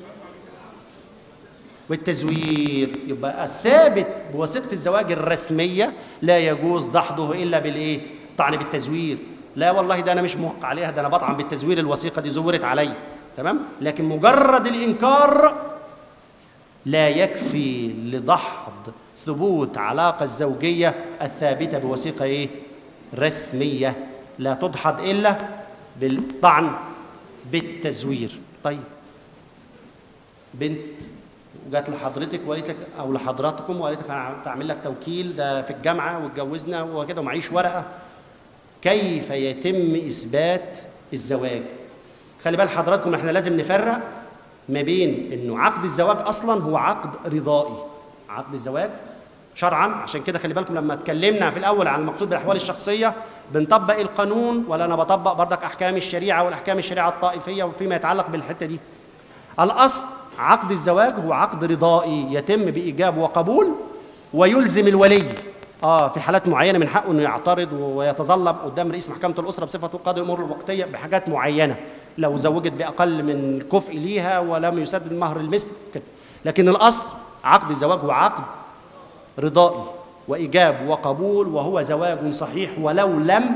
والتزوير يبقى الثابت بوثيقه الزواج الرسميه لا يجوز دحضه الا بالايه طعن بالتزوير لا والله ده انا مش موقع عليها ده انا بطعن بالتزوير الوثيقه دي زورت عليا تمام لكن مجرد الانكار لا يكفي لدحض ثبوت علاقه الزوجيه الثابته بوثيقه ايه رسميه لا تدحض الا بالطعن بالتزوير طيب بنت جات لحضرتك وقالت لك او لحضراتكم وقالت لك انا هعمل لك توكيل ده في الجامعه واتجوزنا وكده ومعيش ورقه كيف يتم اثبات الزواج خلي بال حضراتكم احنا لازم نفرق ما بين انه عقد الزواج اصلا هو عقد رضائي عقد الزواج شرعا عشان كده خلي بالكم لما اتكلمنا في الاول عن المقصود بالاحوال الشخصيه بنطبق القانون ولا انا بطبق بردك احكام الشريعه والاحكام الشريعه الطائفيه وفيما يتعلق بالحته دي الاصل عقد الزواج هو عقد رضائي يتم بايجاب وقبول ويلزم الولي اه في حالات معينه من حقه انه يعترض ويتظلم قدام رئيس محكمه الاسره بصفته قاضي الامور الوقتيه بحاجات معينه لو زوجت باقل من الكفء ليها ولم يسدد مهر المثل كده لكن الاصل عقد الزواج هو عقد رضائي وايجاب وقبول وهو زواج صحيح ولو لم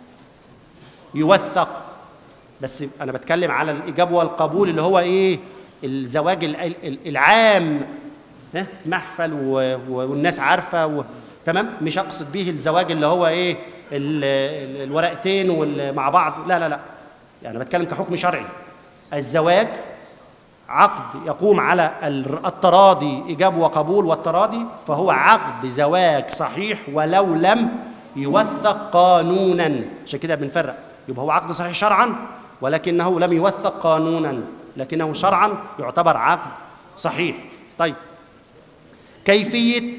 يوثق بس انا بتكلم على الايجاب والقبول اللي هو ايه الزواج ال- ال- العام ها محفل و- و- والناس عارفه و... تمام مش اقصد به الزواج اللي هو ايه ال- ال- الورقتين وال- مع بعض لا لا لا يعني بتكلم كحكم شرعي الزواج عقد يقوم على ال- التراضي ايجاب وقبول والتراضي فهو عقد زواج صحيح ولو لم يوثق قانونا عشان كده بنفرق يبقى هو عقد صحيح شرعا ولكنه لم يوثق قانونا لكنه شرعا يعتبر عقد صحيح طيب كيفيه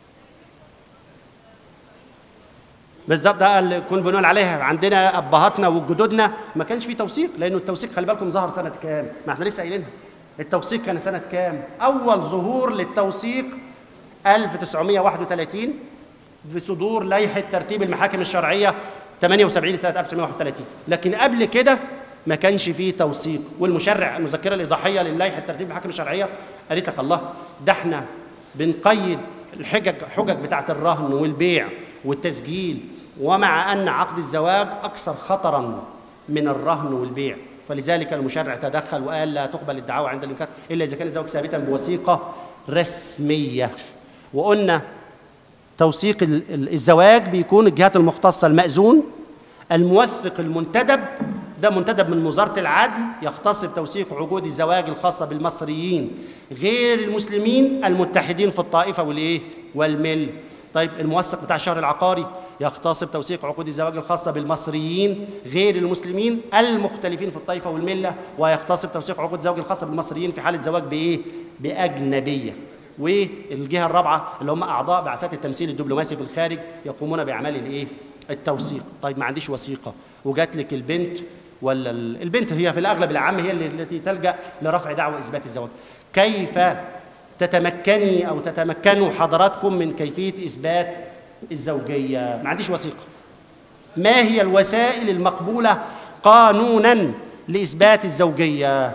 بالظبط ده اللي كنا بنقول عليها عندنا ابهاتنا وجدودنا ما كانش في توثيق لانه التوثيق خلي بالكم ظهر سنه كام؟ ما احنا لسه قايلينها التوثيق كان سنه كام؟ اول ظهور للتوثيق 1931 بصدور لائحه ترتيب المحاكم الشرعيه 78 سنه 1931 لكن قبل كده ما كانش فيه توثيق والمشرع المذكره الايضاحيه للائحه ترتيب المحاكم الشرعيه قالت لك الله ده احنا بنقيد الحجج حجج بتاعه الرهن والبيع والتسجيل ومع ان عقد الزواج اكثر خطرا من الرهن والبيع فلذلك المشرع تدخل وقال لا تقبل الدعوى عند الانكار الا اذا كان الزواج ثابتا بوثيقه رسميه وقلنا توثيق ال- ال- الزواج بيكون الجهات المختصه المأذون الموثق المنتدب ده منتدب من وزاره العدل يختص بتوثيق عقود الزواج الخاصه بالمصريين غير المسلمين المتحدين في الطائفه والايه والمل طيب الموثق بتاع الشهر العقاري يختص بتوثيق عقود الزواج الخاصه بالمصريين غير المسلمين المختلفين في الطائفه والمله ويختص بتوثيق عقود الزواج الخاصه بالمصريين في حاله زواج بايه باجنبيه والجهه الرابعه اللي هم اعضاء بعثات التمثيل الدبلوماسي في الخارج يقومون باعمال الايه التوثيق طيب ما عنديش وثيقه وجات لك البنت ولا ال- البنت هي في الاغلب العام هي اللي- التي تلجا لرفع دعوى اثبات الزواج كيف تتمكني او تتمكنوا حضراتكم من كيفيه اثبات الزوجيه ما عنديش وثيقه ما هي الوسائل المقبوله قانونا لاثبات الزوجيه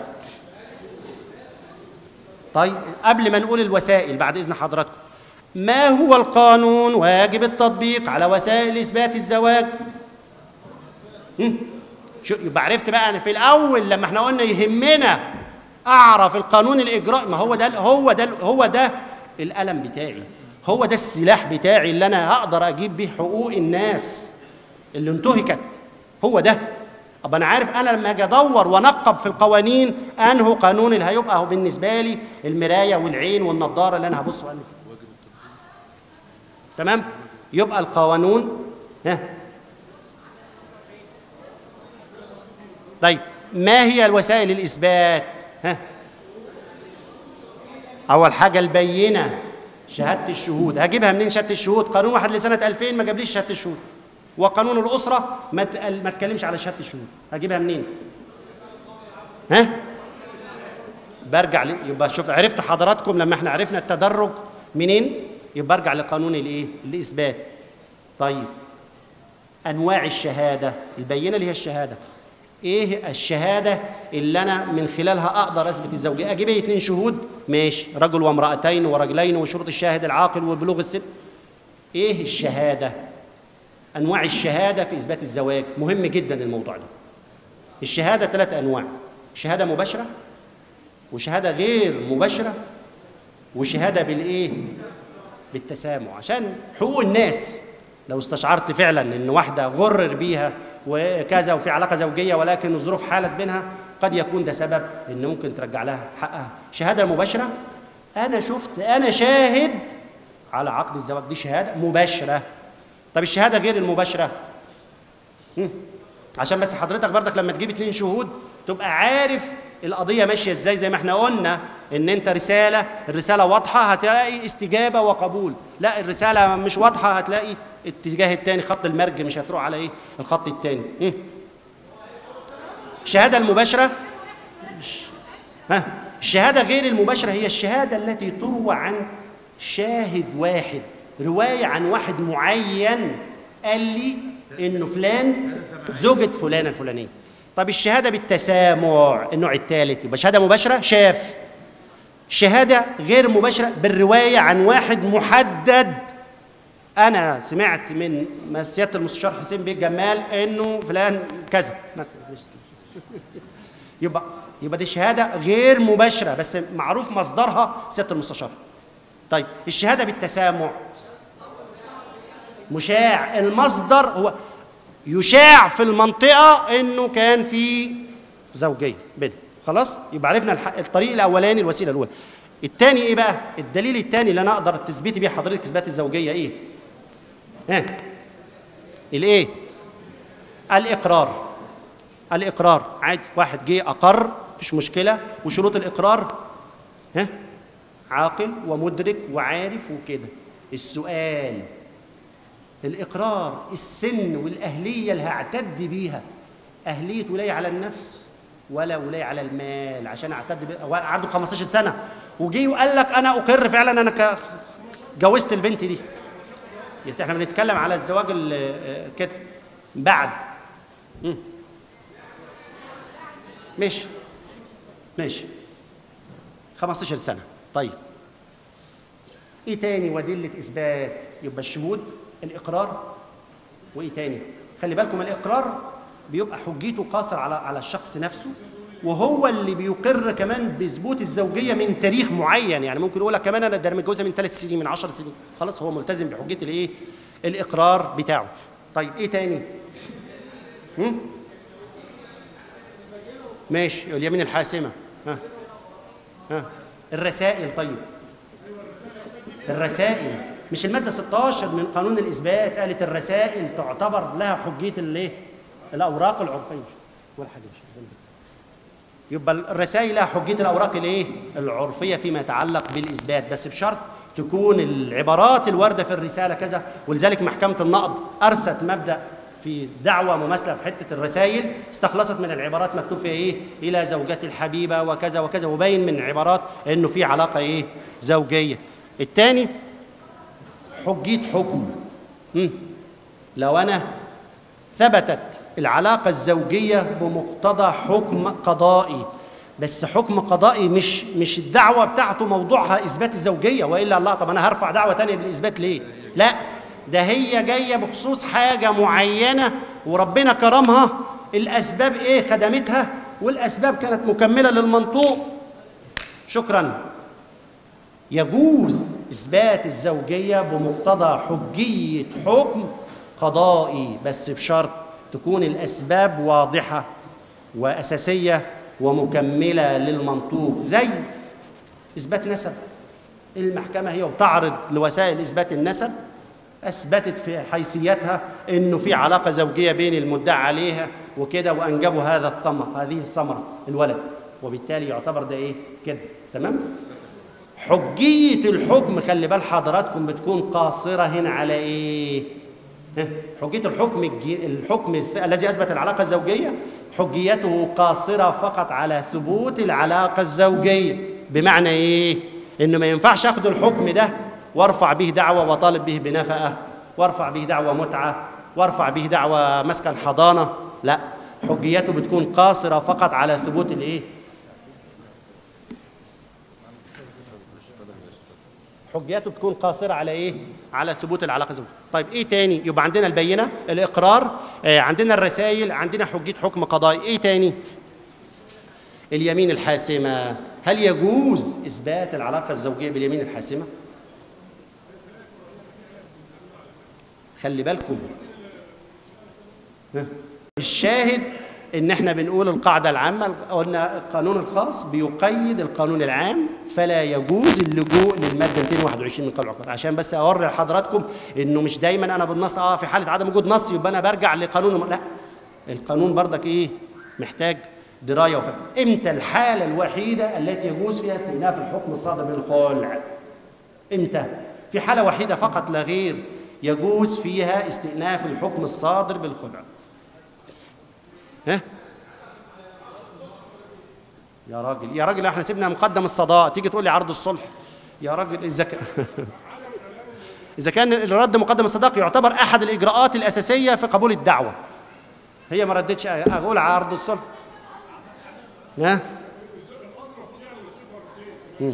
طيب قبل ما نقول الوسائل بعد اذن حضراتكم ما هو القانون واجب التطبيق على وسائل اثبات الزواج هم؟ شو يبقى عرفت بقى انا في الاول لما احنا قلنا يهمنا اعرف القانون الاجرائي ما هو ده هو ده هو ده القلم بتاعي هو ده السلاح بتاعي اللي انا هقدر اجيب بيه حقوق الناس اللي انتهكت هو ده طب انا عارف انا لما اجي ادور وانقب في القوانين انه قانون اللي هيبقى هو بالنسبه لي المرايه والعين والنضاره اللي انا هبص واقلب فيها تمام يبقى القانون ها طيب ما هي الوسائل الاثبات ها اول حاجه البينه شهاده الشهود هجيبها منين شهاده الشهود قانون واحد لسنه 2000 ما جابليش شهاده الشهود وقانون الاسره ما تقل- ما تكلمش على شهاده الشهود هجيبها منين ها برجع ل... يبقى شوف عرفت حضراتكم لما احنا عرفنا التدرج منين يبقى ارجع لقانون الايه الاثبات طيب انواع الشهاده البينه اللي هي الشهاده ايه الشهاده اللي انا من خلالها اقدر اثبت الزوجيه اجيب ايه اتنين شهود ماشي رجل وامراتين ورجلين وشروط الشاهد العاقل وبلوغ السن ايه الشهاده انواع الشهاده في اثبات الزواج مهم جدا الموضوع ده الشهاده ثلاث انواع شهاده مباشره وشهاده غير مباشره وشهاده بالايه بالتسامع عشان حقوق الناس لو استشعرت فعلا ان واحده غرر بيها وكذا وفي علاقه زوجيه ولكن الظروف حالت بينها قد يكون ده سبب ان ممكن ترجع لها حقها شهاده مباشره انا شفت انا شاهد على عقد الزواج دي شهاده مباشره طب الشهاده غير المباشره هم. عشان بس حضرتك برضك لما تجيب اتنين شهود تبقى عارف القضيه ماشيه ازاي زي ما احنا قلنا ان انت رساله الرساله واضحه هتلاقي استجابه وقبول لا الرساله مش واضحه هتلاقي الاتجاه الثاني خط المرج مش هتروح على ايه الخط الثاني الشهاده المباشره ها الشهاده غير المباشره هي الشهاده التي تروى عن شاهد واحد روايه عن واحد معين قال لي انه فلان زوجة فلانه الفلانيه طب الشهاده بالتسامع النوع الثالث يبقى شهاده مباشره شاف شهاده غير مباشره بالروايه عن واحد محدد انا سمعت من سياده المستشار حسين بيه جمال انه فلان كذا مثلا يبقى يبقى دي شهاده غير مباشره بس معروف مصدرها سياده المستشار طيب الشهاده بالتسامع مشاع المصدر هو يشاع في المنطقه انه كان في زوجيه بينهم خلاص يبقى عرفنا الح- الطريق الاولاني الوسيله الاولى الثاني ايه بقى الدليل الثاني اللي انا اقدر تثبتي بيه حضرتك اثبات الزوجيه ايه ها الايه الاقرار الاقرار عادي واحد جه اقر مفيش مشكله وشروط الاقرار ها عاقل ومدرك وعارف وكده السؤال الإقرار السن والأهلية اللي هعتد بيها أهلية ولاية على النفس ولا ولاية على المال عشان أعتد بيها هو عنده 15 سنة وجي وقال لك أنا أقر فعلا أنا ك- جوزت البنت دي يعني احنا بنتكلم على الزواج ال- كده بعد مم. ماشي ماشي 15 سنة طيب ايه تاني ودلة اثبات يبقى الشهود الاقرار وايه تاني خلي بالكم الاقرار بيبقى حجيته قاصر على على الشخص نفسه وهو اللي بيقر كمان بثبوت الزوجيه من تاريخ معين يعني ممكن يقول لك كمان انا ده أنا متجوزها من ثلاث سنين من عشر سنين خلاص هو ملتزم بحجيه الايه الاقرار بتاعه طيب ايه تاني هم؟ ماشي اليمين الحاسمه ها ها الرسائل طيب الرسائل مش الماده 16 من قانون الاثبات قالت الرسائل تعتبر لها حجيه الايه الاوراق العرفيه ولا حاجه مش عارف إيه. يبقى الرسائل لها حجيه الاوراق الايه العرفيه فيما يتعلق بالاثبات بس بشرط تكون العبارات الوارده في الرساله كذا ولذلك محكمه النقض ارست مبدا في دعوة مماثلة في حتة الرسائل استخلصت من العبارات مكتوب فيها إيه؟ إلى زوجتي الحبيبة وكذا وكذا وبين من عبارات إنه في علاقة إيه؟ زوجية. الثاني حجية حكم. مم. لو أنا ثبتت العلاقة الزوجية بمقتضى حكم قضائي بس حكم قضائي مش مش الدعوة بتاعته موضوعها إثبات الزوجية وإلا الله طب أنا هرفع دعوة تانية بالإثبات ليه؟ لا ده هي جاية بخصوص حاجة معينة وربنا كرمها الأسباب إيه خدمتها والأسباب كانت مكملة للمنطوق شكرا يجوز إثبات الزوجية بمقتضى حجية حكم قضائي بس بشرط تكون الأسباب واضحة وأساسية ومكملة للمنطوق زي إثبات نسب المحكمة هي وتعرض لوسائل إثبات النسب أثبتت في حيثيتها إنه في علاقة زوجية بين المدعى عليها وكده وأنجبوا هذا الثمر هذه الثمرة الولد وبالتالي يعتبر ده إيه كده تمام حجية الحكم خلي بال حضراتكم بتكون قاصرة هنا على إيه ها؟ حجية الحكم الجي- الحكم الث- الذي أثبت العلاقة الزوجية حجيته قاصرة فقط على ثبوت العلاقة الزوجية بمعنى إيه؟ إنه ما ينفعش أخد الحكم ده وارفع به دعوة وطالب به بنفقة وارفع به دعوة متعة وارفع به دعوى مسكن حضانه لا حجيته بتكون قاصره فقط على ثبوت الايه حجيته بتكون قاصرة على إيه؟ على ثبوت العلاقة الزوجية. طيب إيه تاني؟ يبقى عندنا البينة، الإقرار، آه عندنا الرسائل، عندنا حجية حكم قضائي، إيه تاني؟ اليمين الحاسمة، هل يجوز إثبات العلاقة الزوجية باليمين الحاسمة؟ خلي بالكم ها؟ الشاهد ان احنا بنقول القاعده العامه قلنا القانون الخاص بيقيد القانون العام فلا يجوز اللجوء للماده 221 من قانون العقوبات عشان بس اوري لحضراتكم انه مش دايما انا بالنص اه في حاله عدم وجود نص يبقى انا برجع لقانون لا القانون بردك ايه محتاج درايه وفهم امتى الحاله الوحيده التي يجوز فيها استئناف الحكم الصادر من الخلع امتى في حاله وحيده فقط لا غير يجوز فيها استئناف الحكم الصادر بالخلع ها يا راجل يا راجل احنا سيبنا مقدم الصداء تيجي تقول لي عرض الصلح يا راجل اذا كان اذا كان الرد مقدم الصداق يعتبر احد الاجراءات الاساسيه في قبول الدعوه هي ما ردتش اقول عرض الصلح ها مم.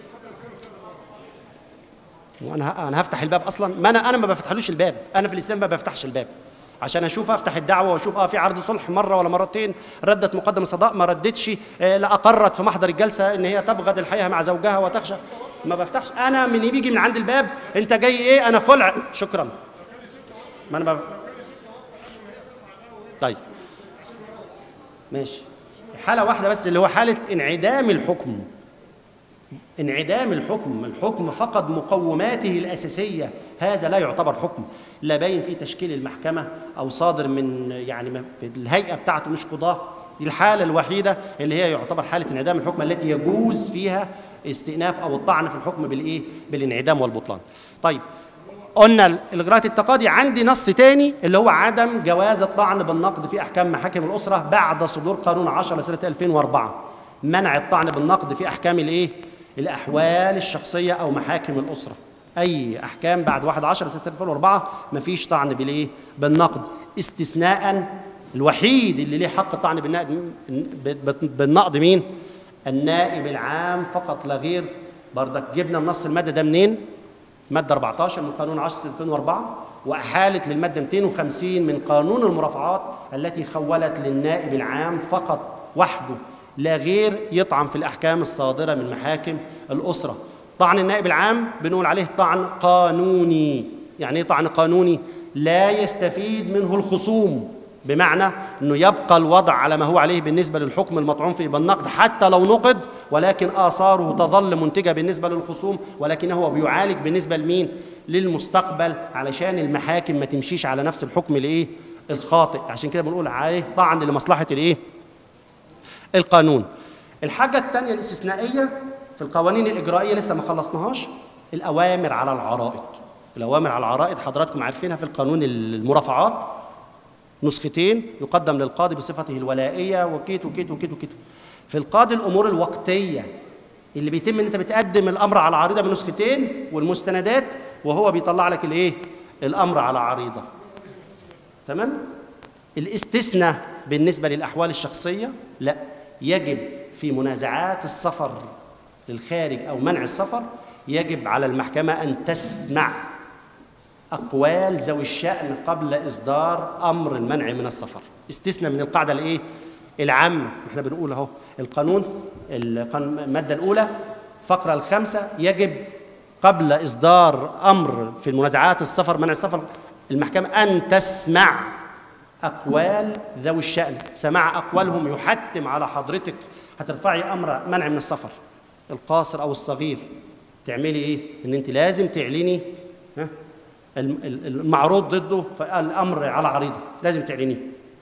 وانا انا هفتح الباب اصلا ما انا انا ما بفتحلوش الباب انا في الاسلام ما بفتحش الباب عشان اشوف افتح الدعوه واشوف اه في عرض صلح مره ولا مرتين ردت مقدم الصداق ما ردتش آه لا اقرت في محضر الجلسه ان هي تبغض الحياه مع زوجها وتخشى ما بفتحش انا من بيجي من عند الباب انت جاي ايه انا خلع شكرا ما انا ب... طيب ماشي حاله واحده بس اللي هو حاله انعدام الحكم انعدام الحكم الحكم فقد مقوماته الأساسية هذا لا يعتبر حكم لا باين فيه تشكيل المحكمة أو صادر من يعني الهيئة بتاعته مش قضاة دي الحالة الوحيدة اللي هي يعتبر حالة انعدام الحكم التي يجوز فيها استئناف أو الطعن في الحكم بالإيه؟ بالانعدام والبطلان طيب قلنا الإجراءات التقاضي عندي نص تاني اللي هو عدم جواز الطعن بالنقد في أحكام محاكم الأسرة بعد صدور قانون 10 سنة 2004 منع الطعن بالنقد في أحكام الإيه؟ الأحوال الشخصية أو محاكم الأسرة أي أحكام بعد 1 10 سنة 2004 مفيش طعن بالإيه؟ بالنقد استثناء الوحيد اللي ليه حق الطعن بالنقد بالنقد مين؟ النائب العام فقط لا غير بردك جبنا النص المادة ده منين؟ مادة 14 من قانون 10 2004 وأحالت للمادة 250 من قانون المرافعات التي خولت للنائب العام فقط وحده لا غير يطعن في الأحكام الصادرة من محاكم الأسرة طعن النائب العام بنقول عليه طعن قانوني يعني ايه طعن قانوني لا يستفيد منه الخصوم بمعنى انه يبقى الوضع على ما هو عليه بالنسبه للحكم المطعون فيه بالنقد حتى لو نقد ولكن اثاره تظل منتجه بالنسبه للخصوم ولكن هو بيعالج بالنسبه لمين للمستقبل علشان المحاكم ما تمشيش على نفس الحكم الايه الخاطئ عشان كده بنقول عليه طعن لمصلحه الايه القانون الحاجة الثانية الاستثنائية في القوانين الإجرائية لسه ما خلصناهاش الأوامر على العرائض الأوامر على العرائض حضراتكم عارفينها في القانون المرافعات نسختين يقدم للقاضي بصفته الولائية وكيت وكيت وكيت وكيت في القاضي الأمور الوقتية اللي بيتم ان انت بتقدم الامر على عريضه بنسختين والمستندات وهو بيطلع لك الايه الامر على عريضه تمام الاستثناء بالنسبه للاحوال الشخصيه لا يجب في منازعات السفر للخارج او منع السفر يجب على المحكمه ان تسمع اقوال ذوي الشان قبل اصدار امر المنع من السفر استثناء من القاعده الايه العامه احنا بنقول اهو القانون الماده الاولى فقره الخامسه يجب قبل اصدار امر في المنازعات السفر منع السفر المحكمه ان تسمع أقوال ذوي الشأن سماع أقوالهم يحتم على حضرتك هترفعي أمر منع من السفر القاصر أو الصغير تعملي إيه؟ إن أنت لازم تعلني ها المعروض ضده الأمر على عريضة لازم تعلنيه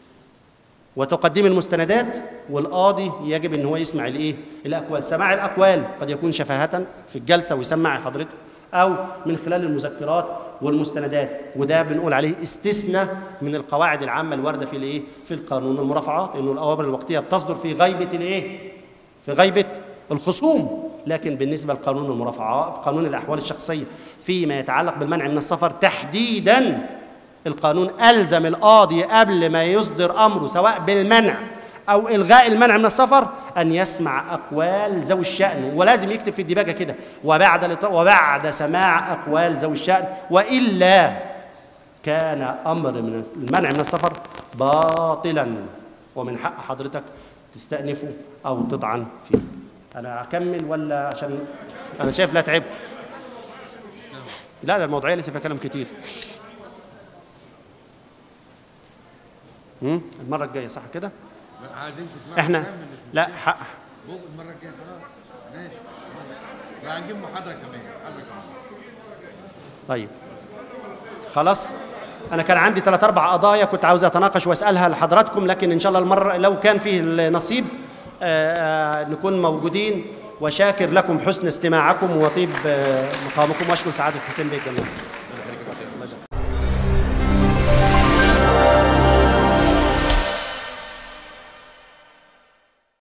وتقدمي المستندات والقاضي يجب ان هو يسمع الايه الاقوال سماع الاقوال قد يكون شفاهه في الجلسه ويسمع حضرتك او من خلال المذكرات والمستندات وده بنقول عليه استثناء من القواعد العامه الوارده في الايه في القانون المرافعات انه الاوامر الوقتيه بتصدر في غيبه الايه في غيبه الخصوم لكن بالنسبه لقانون المرافعات قانون الاحوال الشخصيه فيما يتعلق بالمنع من السفر تحديدا القانون ألزم القاضي قبل ما يصدر أمره سواء بالمنع أو إلغاء المنع من السفر أن يسمع أقوال ذوي الشأن ولازم يكتب في الديباجة كده وبعد الإط- وبعد سماع أقوال ذوي الشأن وإلا كان أمر من المنع من السفر باطلا ومن حق حضرتك تستأنفه أو تطعن فيه أنا أكمل ولا عشان أنا شايف لا تعبت لا ده الموضوعية لسه فيها كلام كتير مم؟ المرة الجاية صح كده؟ عايزين تسمعوا احنا لا حق بكره المره الجايه خلاص ماشي لا هنجيب محاضره كمان محاضره كمان طيب خلاص انا كان عندي ثلاث اربع قضايا كنت عاوز اتناقش واسالها لحضراتكم لكن ان شاء الله المره لو كان فيه النصيب آه، آه، نكون موجودين وشاكر لكم حسن استماعكم وطيب آه، مقامكم واشكر سعاده حسين بيه جميعا